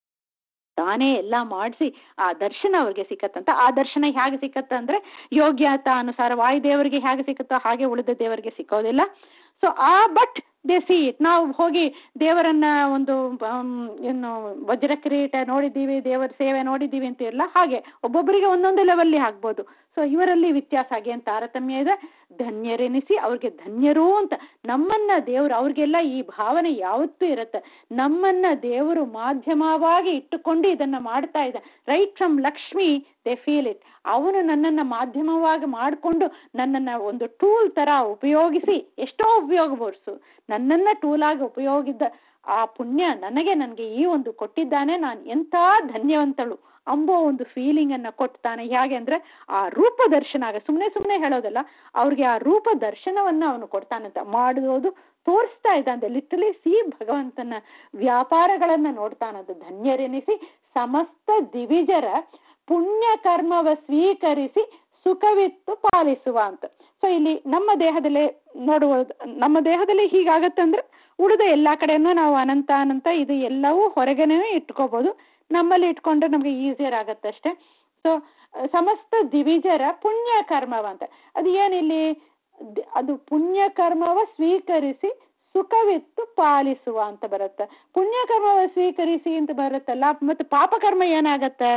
ತಾನೇ ಎಲ್ಲ ಮಾಡಿಸಿ ಆ ದರ್ಶನ ಅವ್ರಿಗೆ ಸಿಕ್ಕತ್ತಂತ ಆ ದರ್ಶನ ಹೇಗೆ ಸಿಕ್ಕತ್ತ ಅಂದ್ರೆ ಯೋಗ್ಯತಾ ಅನುಸಾರ ವಾಯುದೇವರಿಗೆ ಹೇಗೆ ಸಿಕ್ಕತ್ತೋ ಹಾಗೆ ಉಳಿದ ದೇವರಿಗೆ ಸಿಕ್ಕೋದಿಲ್ಲ ಸೊ ಆ ಬಟ್ ದೇ ಸಿ ಇಟ್ ನಾವು ಹೋಗಿ ದೇವರನ್ನ ಒಂದು ಆಮ್, ಏನು ವಜ್ರ ಕಿರೀಟ ನೋಡಿದ್ದೀವಿ ದೇವರ ಸೇವೆ ನೋಡಿದ್ದೀವಿ ಅಂತ ಇಲ್ಲ ಹಾಗೆ ಒಬ್ಬೊಬ್ಬರಿಗೆ ಒಂದೊಂದು ಲೆವೆಲ್ಲಿ ಆಗ್ಬೋದು ಸೊ ಇವರಲ್ಲಿ ವ್ಯತ್ಯಾಸ ಆಗಿ ಅಂತ ತಾರತಮ್ಯ ಇದೆ ಧನ್ಯರೆನಿಸಿ ಅವ್ರಿಗೆ ಧನ್ಯರು ಅಂತ ನಮ್ಮನ್ನ ದೇವರು ಅವ್ರಿಗೆಲ್ಲ ಈ ಭಾವನೆ ಯಾವತ್ತೂ ಇರುತ್ತೆ ನಮ್ಮನ್ನ ದೇವರು ಮಾಧ್ಯಮವಾಗಿ ಇಟ್ಟುಕೊಂಡು ಇದನ್ನ ಮಾಡ್ತಾ ಇದೆ right from Lakshmi they feel it ಅವನು ನನ್ನನ್ನ ಮಾಧ್ಯಮವಾಗಿ ಮಾಡಿಕೊಂಡು ನನ್ನನ್ನ ಒಂದು ಟೂಲ್ ತರ ಉಪಯೋಗಿಸಿ ಎಷ್ಟೋ ಉಪಯೋಗಪಡಿಸು ನನ್ನನ್ನ ಟೂಲ್ ಆಗಿ ಉಪಯೋಗಿದ್ದ ಆ ಪುಣ್ಯ ನನಗೆ ನನಗೆ ಈ ಒಂದು ಕೊಟ್ಟಿದ್ದಾನೆ ನಾನು ಎಂಥ ಧನ್ಯವಂತಳು ಅಂಬೋ ಒಂದು ಫೀಲಿಂಗ್ ಅನ್ನ ಕೊಡ್ತಾನೆ ಹೇಗೆ ಅಂದ್ರೆ ಆ ರೂಪ ದರ್ಶನ ಆಗ ಸುಮ್ಮನೆ ಸುಮ್ಮನೆ ಹೇಳೋದಲ್ಲ ಅವ್ರಿಗೆ ಆ ರೂಪ ದರ್ಶನವನ್ನ ಅವನು ಕೊಡ್ತಾನಂತ ಮಾಡೋದು ತೋರಿಸ್ತಾ ಇದ್ದಂತೆ ಲಿಟ್ರಲಿ ಸಿ ಭಗವಂತನ ವ್ಯಾಪಾರಗಳನ್ನ ನೋಡ್ತಾನಂತ ಧನ್ಯರೆನಿಸಿ ಸಮಸ್ತ ದಿವಿಜರ ಪುಣ್ಯ ಕರ್ಮವ ಸ್ವೀಕರಿಸಿ ಸುಖವಿತ್ತು ಪಾಲಿಸುವ ಅಂತ ಸೊ ಇಲ್ಲಿ ನಮ್ಮ ದೇಹದಲ್ಲಿ ನೋಡುವ ನಮ್ಮ ದೇಹದಲ್ಲಿ ಹೀಗಾಗತ್ತಂದ್ರೆ ಉಳಿದ ಎಲ್ಲಾ ಕಡೆನೂ ನಾವು ಅನಂತ ಅನಂತ ಇದು ಎಲ್ಲವೂ ಹೊರಗನೆ ಇಟ್ಕೋಬಹುದು ನಮ್ಮಲ್ಲಿ ಇಟ್ಕೊಂಡ್ರೆ ನಮ್ಗೆ ಈಸಿಯರ್ ಆಗತ್ತೆ ಅಷ್ಟೇ ಸೊ ಸಮಸ್ತ ದಿವಿಜರ ಪುಣ್ಯ ಕರ್ಮವ ಅಂತ ಅದು ಏನಿಲ್ಲಿ ದ್- ಅದು ಪುಣ್ಯ ಕರ್ಮವ ಸ್ವೀಕರಿಸಿ ಸುಖವಿತ್ತು ಪಾಲಿಸುವ ಅಂತ ಬರುತ್ತೆ ಪುಣ್ಯ ಕರ್ಮವ ಸ್ವೀಕರಿಸಿ ಅಂತ ಬರುತ್ತಲ್ಲ ಮತ್ತೆ ಪಾಪಕರ್ಮ ಏನಾಗತ್ತೆ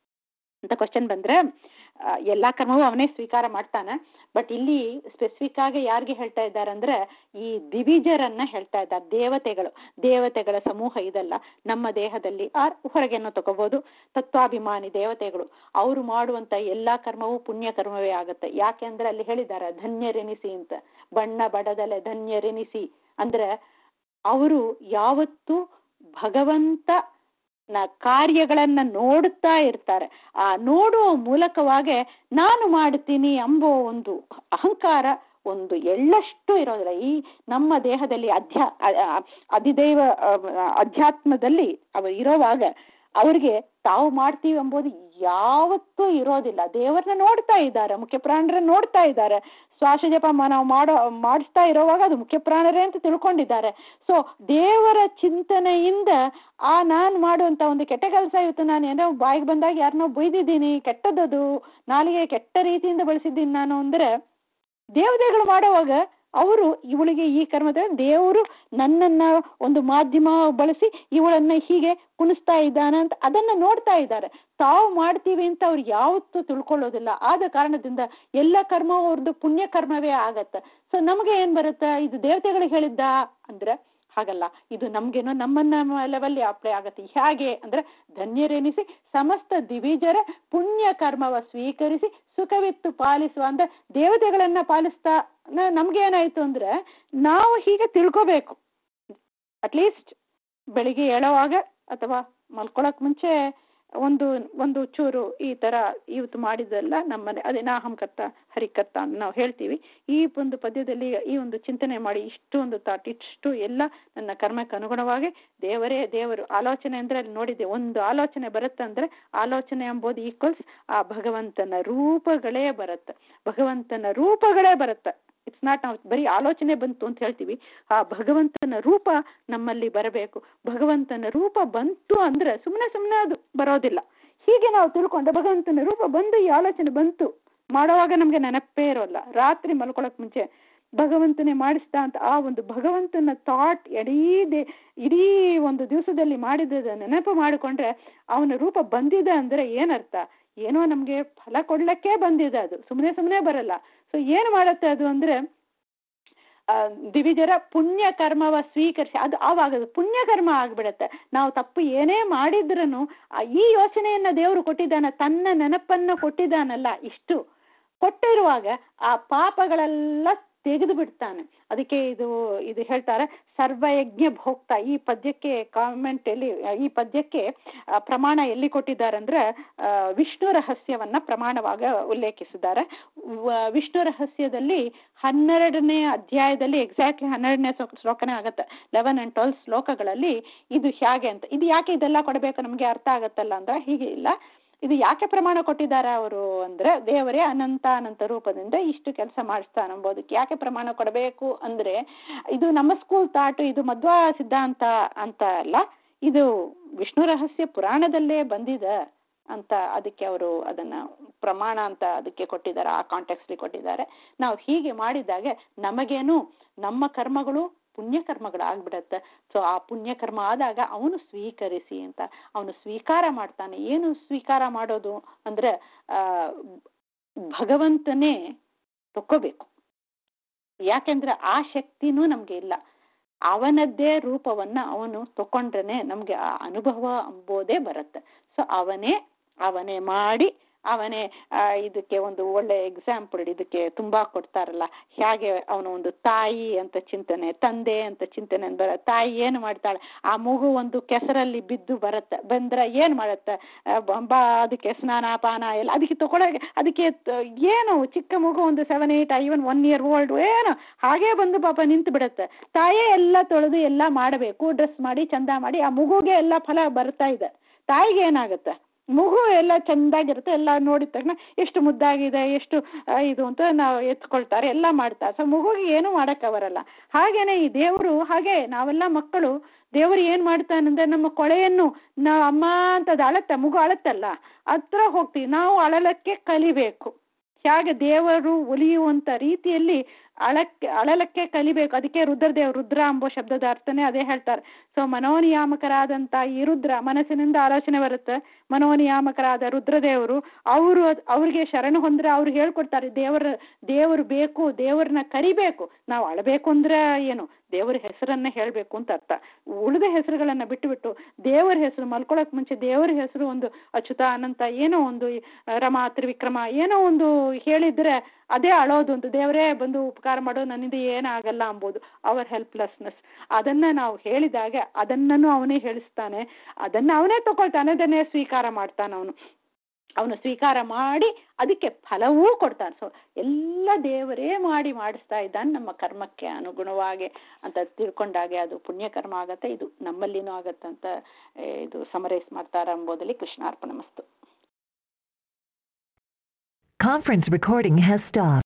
ಅಂತ ಕ್ವಶನ್ ಬಂದ್ರೆ ಆ, ಎಲ್ಲಾ ಕರ್ಮವೂ ಅವನೇ ಸ್ವೀಕಾರ ಮಾಡ್ತಾನೆ ಬಟ್ ಇಲ್ಲಿ ಸ್ಪೆಸಿಫಿಕ್ ಆಗಿ ಯಾರಿಗೆ ಹೇಳ್ತಾ ಇದ್ದಾರೆ ಅಂದ್ರೆ ಈ ದಿವಿಜರನ್ನ ಹೇಳ್ತಾ ಇದ್ದಾರೆ ದೇವತೆಗಳು ದೇವತೆಗಳ ಸಮೂಹ ಇದಲ್ಲ ನಮ್ಮ ದೇಹದಲ್ಲಿ ಆರ್ ಹೊರಗೆನೋ ತಗೋಬಹುದು ತತ್ವಾಭಿಮಾನಿ ದೇವತೆಗಳು ಅವರು ಮಾಡುವಂತ ಎಲ್ಲಾ ಕರ್ಮವೂ ಪುಣ್ಯ ಕರ್ಮವೇ ಆಗತ್ತೆ ಯಾಕೆ ಅಂದ್ರೆ ಅಲ್ಲಿ ಹೇಳಿದ್ದಾರೆ ಧನ್ಯರೆನಿಸಿ ಅಂತ ಬಣ್ಣ ಬಡದಲೆ ಧನ್ಯರೆನಿಸಿ ಅಂದ್ರೆ ಅವರು ಯಾವತ್ತು ಭಗವಂತ ನ ಕಾರ್ಯಗಳನ್ನ ನೋಡುತ್ತಾ ಇರ್ತಾರೆ ಆ ನೋಡುವ ಮೂಲಕವಾಗಿ ನಾನು ಮಾಡ್ತೀನಿ ಎಂಬೋ ಒಂದು ಅಹಂಕಾರ ಒಂದು ಎಳ್ಳಷ್ಟು ಇರೋದಿಲ್ಲ ಈ ನಮ್ಮ ದೇಹದಲ್ಲಿ ಅಧ್ಯ ಅಧಿದೈವ ಅಧ್ಯಾತ್ಮದಲ್ಲಿ ಅವ ಇರೋವಾಗ ಅವ್ರಿಗೆ ತಾವು ಮಾಡ್ತೀವಿ ಎಂಬುದು ಯಾವತ್ತೂ ಇರೋದಿಲ್ಲ ದೇವರನ್ನ ನೋಡ್ತಾ ಇದ್ದಾರೆ ಮುಖ್ಯ ಪ್ರಾಣರನ್ನ ನೋಡ್ತಾ ಇದ್ದಾರೆ ಶ್ವಾಸ ಜಪ ನಾವು ಮಾಡೋ ಮಾಡಿಸ್ತಾ ಇರೋವಾಗ ಅದು ಮುಖ್ಯ ಪ್ರಾಣರೇ ಅಂತ ತಿಳ್ಕೊಂಡಿದ್ದಾರೆ ಸೊ ದೇವರ ಚಿಂತನೆಯಿಂದ ಆ ನಾನು ಮಾಡುವಂತ ಒಂದು ಕೆಟ್ಟ ಕೆಲಸ ಇವತ್ತು ನಾನು ಏನೋ ಬಾಯಿಗೆ ಬಂದಾಗ ಯಾರನ್ನೋ ಬೈದಿದ್ದೀನಿ ಕೆಟ್ಟದದು ನಾಲಿಗೆ ಕೆಟ್ಟ ರೀತಿಯಿಂದ ಬಳಸಿದ್ದೀನಿ ನಾನು ಅಂದ್ರೆ ದೇವತೆಗಳು ಮಾಡುವಾಗ ಅವರು ಇವಳಿಗೆ ಈ ಕರ್ಮದ ದೇವರು ನನ್ನನ್ನ ಒಂದು ಮಾಧ್ಯಮ ಬಳಸಿ ಇವಳನ್ನ ಹೀಗೆ ಕುಣಿಸ್ತಾ ಇದ್ದಾನೆ ಅಂತ ಅದನ್ನ ನೋಡ್ತಾ ಇದ್ದಾರೆ ತಾವು ಮಾಡ್ತೀವಿ ಅಂತ ಅವ್ರು ಯಾವತ್ತೂ ತಿಳ್ಕೊಳ್ಳೋದಿಲ್ಲ ಆದ ಕಾರಣದಿಂದ ಎಲ್ಲ ಕರ್ಮ ಅವ್ರದ್ದು ಪುಣ್ಯ ಕರ್ಮವೇ ಆಗತ್ತೆ ಸೊ ನಮಗೆ ಏನ್ ಬರುತ್ತೆ ಇದು ದೇವತೆಗಳಿಗೆ ಹೇಳಿದ್ದ ಅಂದ್ರೆ ಹಾಗಲ್ಲ ಇದು ನಮ್ಗೇನೋ ನಮ್ಮನ್ನ ಲೆವೆಲ್ಲಿ ಅಪ್ಲೈ ಆಗತ್ತೆ ಹೇಗೆ ಅಂದ್ರೆ ಧನ್ಯರೆನಿಸಿ ಸಮಸ್ತ ದಿವಿಜರ ಪುಣ್ಯ ಕರ್ಮವ ಸ್ವೀಕರಿಸಿ ಸುಖವಿತ್ತು ಪಾಲಿಸುವ ಅಂದ್ರೆ ದೇವತೆಗಳನ್ನ ಪಾಲಿಸ್ತಾ ನಮ್ಗೇನಾಯ್ತು ಅಂದ್ರೆ ನಾವು ಹೀಗೆ ತಿಳ್ಕೋಬೇಕು ಅಟ್ಲೀಸ್ಟ್ ಬೆಳಿಗ್ಗೆ ಹೇಳೋವಾಗ ಅಥವಾ ಮಲ್ಕೊಳಕ್ ಮುಂಚೆ ಒಂದು ಒಂದು ಚೂರು ಈ ತರ ಇವತ್ತು ಮಾಡಿದೆಲ್ಲ ನಮ್ಮನೆ ಅದೇ ನಾಹಂಕರ್ತ ಹರಿಕರ್ತ ಅಂತ ನಾವು ಹೇಳ್ತೀವಿ ಈ ಒಂದು ಪದ್ಯದಲ್ಲಿ ಈ ಒಂದು ಚಿಂತನೆ ಮಾಡಿ ಇಷ್ಟು ಒಂದು ತಾಟ್ ಇಷ್ಟು ಎಲ್ಲ ನನ್ನ ಕರ್ಮಕ್ಕೆ ಅನುಗುಣವಾಗಿ ದೇವರೇ ದೇವರು ಆಲೋಚನೆ ಅಂದ್ರೆ ಅಲ್ಲಿ ನೋಡಿದ್ದೆ ಒಂದು ಆಲೋಚನೆ ಬರುತ್ತಂದ್ರೆ ಆಲೋಚನೆ ಎಂಬುದು ಈಕ್ವಲ್ಸ್ ಆ ಭಗವಂತನ ರೂಪಗಳೇ ಬರುತ್ತೆ ಭಗವಂತನ ರೂಪಗಳೇ ಬರುತ್ತೆ ಇಟ್ಸ್ ನಾಟ್ ನಾವು ಬರೀ ಆಲೋಚನೆ ಬಂತು ಅಂತ ಹೇಳ್ತೀವಿ ಆ ಭಗವಂತನ ರೂಪ ನಮ್ಮಲ್ಲಿ ಬರಬೇಕು ಭಗವಂತನ ರೂಪ ಬಂತು ಅಂದ್ರೆ ಸುಮ್ಮನೆ ಸುಮ್ಮನೆ ಅದು ಬರೋದಿಲ್ಲ ಹೀಗೆ ನಾವು ತಿಳ್ಕೊಂಡ್ರೆ ಭಗವಂತನ ರೂಪ ಬಂದು ಈ ಆಲೋಚನೆ ಬಂತು ಮಾಡುವಾಗ ನಮ್ಗೆ ನೆನಪೇ ಇರೋಲ್ಲ ರಾತ್ರಿ ಮಲ್ಕೊಳಕ್ ಮುಂಚೆ ಭಗವಂತನೇ ಮಾಡಿಸ್ತಾ ಅಂತ ಆ ಒಂದು ಭಗವಂತನ ಥಾಟ್ ಇಡೀ ದೇ ಇಡೀ ಒಂದು ದಿವಸದಲ್ಲಿ ಮಾಡಿದ ನೆನಪು ಮಾಡಿಕೊಂಡ್ರೆ ಅವನ ರೂಪ ಬಂದಿದೆ ಅಂದ್ರೆ ಏನರ್ಥ ಏನೋ ನಮ್ಗೆ ಫಲ ಕೊಡ್ಲಿಕ್ಕೆ ಬಂದಿದೆ ಅದು ಸುಮ್ಮನೆ ಸುಮ್ಮನೆ ಬರಲ್ಲ ಸೊ ಏನು ಮಾಡುತ್ತೆ ಅದು ಅಂದ್ರೆ ದಿವಿಜರ ಪುಣ್ಯ ಕರ್ಮವ ಸ್ವೀಕರಿಸಿ ಅದು ಆವಾಗ ಅದು ಪುಣ್ಯ ಕರ್ಮ ಆಗ್ಬಿಡತ್ತೆ ನಾವು ತಪ್ಪು ಏನೇ ಮಾಡಿದ್ರೂ ಈ ಯೋಚನೆಯನ್ನ ದೇವರು ಕೊಟ್ಟಿದ್ದಾನ ತನ್ನ ನೆನಪನ್ನ ಕೊಟ್ಟಿದ್ದಾನಲ್ಲ ಇಷ್ಟು ಕೊಟ್ಟಿರುವಾಗ ಆ ಪಾಪಗಳೆಲ್ಲ ತೆಗೆದು ಬಿಡ್ತಾನೆ ಅದಕ್ಕೆ ಇದು ಇದು ಹೇಳ್ತಾರೆ ಸರ್ವಯಜ್ಞ ಭೋಕ್ತ ಈ ಪದ್ಯಕ್ಕೆ ಕಾಮೆಂಟ್ ಎಲ್ಲಿ ಈ ಪದ್ಯಕ್ಕೆ ಪ್ರಮಾಣ ಎಲ್ಲಿ ಕೊಟ್ಟಿದ್ದಾರೆ ಅಂದ್ರೆ ವಿಷ್ಣು ರಹಸ್ಯವನ್ನ ಪ್ರಮಾಣವಾಗ ಉಲ್ಲೇಖಿಸಿದ್ದಾರೆ ವಿಷ್ಣು ರಹಸ್ಯದಲ್ಲಿ ಹನ್ನೆರಡನೇ ಅಧ್ಯಾಯದಲ್ಲಿ ಎಕ್ಸಾಕ್ಟ್ಲಿ ಹನ್ನೆರಡನೇ ಶ್ಲೋಕನೇ ಆಗತ್ತೆ ಲೆವೆನ್ ಅಂಡ್ ಟ್ವೆಲ್ ಶ್ಲೋಕಗಳಲ್ಲಿ ಇದು ಹೇಗೆ ಅಂತ ಇದು ಯಾಕೆ ಇದೆಲ್ಲ ಕೊಡಬೇಕು ನಮಗೆ ಅರ್ಥ ಆಗತ್ತಲ್ಲ ಅಂದ್ರೆ ಹೀಗೆ ಇಲ್ಲ ಇದು ಯಾಕೆ ಪ್ರಮಾಣ ಕೊಟ್ಟಿದ್ದಾರೆ ಅವರು ಅಂದ್ರೆ ದೇವರೇ ಅನಂತ ಅನಂತ ರೂಪದಿಂದ ಇಷ್ಟು ಕೆಲಸ ಮಾಡಿಸ್ತಾನೆ ಅಂಬೋದಕ್ಕೆ ಯಾಕೆ ಪ್ರಮಾಣ ಕೊಡಬೇಕು ಅಂದ್ರೆ ಇದು ನಮ್ಮ ಸ್ಕೂಲ್ ತಾಟು ಇದು ಮಧ್ವ ಸಿದ್ಧಾಂತ ಅಂತ ಅಲ್ಲ ಇದು ವಿಷ್ಣು ರಹಸ್ಯ ಪುರಾಣದಲ್ಲೇ ಬಂದಿದೆ ಅಂತ ಅದಕ್ಕೆ ಅವರು ಅದನ್ನ ಪ್ರಮಾಣ ಅಂತ ಅದಕ್ಕೆ ಕೊಟ್ಟಿದ್ದಾರೆ ಆ ಕಾಂಟೆಕ್ಸ್ಲಿ ಕೊಟ್ಟಿದ್ದಾರೆ ನಾವು ಹೀಗೆ ಮಾಡಿದಾಗ ನಮಗೇನು ನಮ್ಮ ಕರ್ಮಗಳು ಪುಣ್ಯ ಕರ್ಮಗಳಾಗ್ಬಿಡತ್ತೆ ಸೊ ಆ ಪುಣ್ಯ ಕರ್ಮ ಆದಾಗ ಅವನು ಸ್ವೀಕರಿಸಿ ಅಂತ ಅವನು ಸ್ವೀಕಾರ ಮಾಡ್ತಾನೆ ಏನು ಸ್ವೀಕಾರ ಮಾಡೋದು ಅಂದ್ರೆ ಆ ಭಗವಂತನೇ ತಕ್ಕೋಬೇಕು ಯಾಕೆಂದ್ರೆ ಆ ಶಕ್ತಿನೂ ನಮ್ಗೆ ಇಲ್ಲ ಅವನದ್ದೇ ರೂಪವನ್ನ ಅವನು ತಕೊಂಡ್ರೇನೆ ನಮ್ಗೆ ಆ ಅನುಭವ ಅಂಬೋದೇ ಬರುತ್ತೆ ಸೊ ಅವನೇ ಅವನೇ ಮಾಡಿ ಅವನೇ ಇದಕ್ಕೆ ಒಂದು ಒಳ್ಳೆ ಎಕ್ಸಾಂಪಲ್ ಇದಕ್ಕೆ ತುಂಬಾ ಕೊಡ್ತಾರಲ್ಲ ಹೇಗೆ ಅವನ ಒಂದು ತಾಯಿ ಅಂತ ಚಿಂತನೆ ತಂದೆ ಅಂತ ಚಿಂತನೆ ಬರ ತಾಯಿ ಏನು ಮಾಡ್ತಾಳೆ ಆ ಮಗು ಒಂದು ಕೆಸರಲ್ಲಿ ಬಿದ್ದು ಬರುತ್ತೆ ಬಂದ್ರೆ ಏನ್ ಮಾಡತ್ತೆ ಬಾ ಅದಕ್ಕೆ ಸ್ನಾನ ಪಾನ ಎಲ್ಲ ಅದಕ್ಕೆ ತಗೊಳಗೆ ಅದಕ್ಕೆ ಏನು ಚಿಕ್ಕ ಮಗು ಒಂದು seven eight even one year old ಏನು ಹಾಗೇ ಬಂದು ಪಾಪ ನಿಂತು ಬಿಡುತ್ತೆ ತಾಯೇ ಎಲ್ಲ ತೊಳೆದು ಎಲ್ಲ ಮಾಡಬೇಕು ಡ್ರೆಸ್ ಮಾಡಿ ಚಂದ ಮಾಡಿ ಆ ಮಗುಗೆ ಎಲ್ಲ ಫಲ ಬರ್ತಾ ಇದೆ ತಾಯಿಗೆ ಏನಾಗುತ್ತೆ ಮಗು ಎಲ್ಲ ಚೆಂದಾಗಿರುತ್ತೆ ಎಲ್ಲ ನೋಡಿದ ತಕ್ಷಣ ಎಷ್ಟು ಮುದ್ದಾಗಿದೆ ಎಷ್ಟು ಇದು ಅಂತ ನಾವು ಎತ್ಕೊಳ್ತಾರೆ ಎಲ್ಲ ಮಾಡ್ತಾರೆ ಸೊ ಮಗುಗೆ ಏನು ಮಾಡಕ್ಕೆ ಬರಲ್ಲ ಹಾಗೇನೆ ಈ ದೇವರು ಹಾಗೆ ನಾವೆಲ್ಲ ಮಕ್ಕಳು ದೇವರು ಏನ್ ಮಾಡ್ತಾನಂದ್ರೆ ನಮ್ಮ ಕೊಳೆಯನ್ನು ನಾವು ಅಮ್ಮ ಅಂತ ಅದು ಅಳತ್ತೆ ಮಗು ಅಳತ್ತಲ್ಲ ಹತ್ರ ಹೋಗ್ತೀವಿ ನಾವು ಅಳಲಕ್ಕೆ ಕಲಿಬೇಕು ಹೇಗೆ ದೇವರು ಒಲಿಯುವಂತ ರೀತಿಯಲ್ಲಿ ಅಳಕ್ಕೆ ಅಳಲಕ್ಕೆ ಕಲಿಬೇಕು ಅದಕ್ಕೆ ರುದ್ರದೇವ್ ರುದ್ರ ಎಂಬ ಶಬ್ದದ ಅರ್ಥನೇ ಅದೇ ಹೇಳ್ತಾರೆ ಸೊ ಮನೋನಿಯಾಮಕರಾದಂತ ಈ ರುದ್ರ ಮನಸ್ಸಿನಿಂದ ಆಲೋಚನೆ ಬರುತ್ತೆ ಮನೋನಿಯಾಮಕರಾದ ರುದ್ರದೇವರು ಅವರು ಅವ್ರಿಗೆ ಶರಣು ಹೊಂದ್ರೆ ಅವ್ರು ಹೇಳ್ಕೊಡ್ತಾರೆ ದೇವರ ದೇವರು ಬೇಕು ದೇವರನ್ನ ಕರಿಬೇಕು ನಾವು ಅಳಬೇಕು ಅಂದ್ರೆ ಏನು ದೇವರ ಹೆಸರನ್ನ ಹೇಳ್ಬೇಕು ಅಂತ ಅರ್ಥ ಉಳಿದ ಹೆಸರುಗಳನ್ನ ಬಿಟ್ಟು ಬಿಟ್ಟು ದೇವರ ಹೆಸರು ಮಲ್ಕೊಳಕ್ ಮುಂಚೆ ದೇವರ ಹೆಸರು ಒಂದು ಅಚ್ಯುತ ಅನಂತ ಏನೋ ಒಂದು ರಮ ತ್ರಿವಿಕ್ರಮ ಏನೋ ಒಂದು ಹೇಳಿದ್ರೆ ಅದೇ ಅಳೋದು ಅಂತ ದೇವರೇ ಬಂದು ಉಪಕಾರ ಸ್ವೀಕಾರ ಮಾಡು ನನ್ನಿಂದ ಏನಾಗಲ್ಲ ಅಂಬೋದು ಅವರ್ ಹೆಲ್ಪ್ಲೆಸ್ನೆಸ್ ಅದನ್ನ ನಾವು ಹೇಳಿದಾಗ ಅದನ್ನೂ ಅವನೇ ಹೇಳಿಸ್ತಾನೆ ಅದನ್ನ ಅವನೇ ತಗೊಳ್ತಾನೆ ಅದನ್ನೇ ಸ್ವೀಕಾರ ಮಾಡ್ತಾನೆ ಅವನು ಅವನು ಸ್ವೀಕಾರ ಮಾಡಿ ಅದಕ್ಕೆ ಫಲವೂ ಕೊಡ್ತಾನೆ ಸೊ ಎಲ್ಲ ದೇವರೇ ಮಾಡಿ ಮಾಡಿಸ್ತಾ ಇದ್ದಾನೆ ನಮ್ಮ ಕರ್ಮಕ್ಕೆ ಅನುಗುಣವಾಗಿ ಅಂತ ತಿಳ್ಕೊಂಡಾಗೆ ಅದು ಪುಣ್ಯಕರ್ಮ ಆಗತ್ತೆ ಇದು ನಮ್ಮಲ್ಲಿನೂ ಆಗತ್ತೆ ಅಂತ ಏ, ಇದು ಸಮರೈಸ್ ಮಾಡ್ತಾರ ಎಂಬುದರಲ್ಲಿ ಕೃಷ್ಣಾರ್ಪಣ ಮಸ್ತು Conference recording has stopped.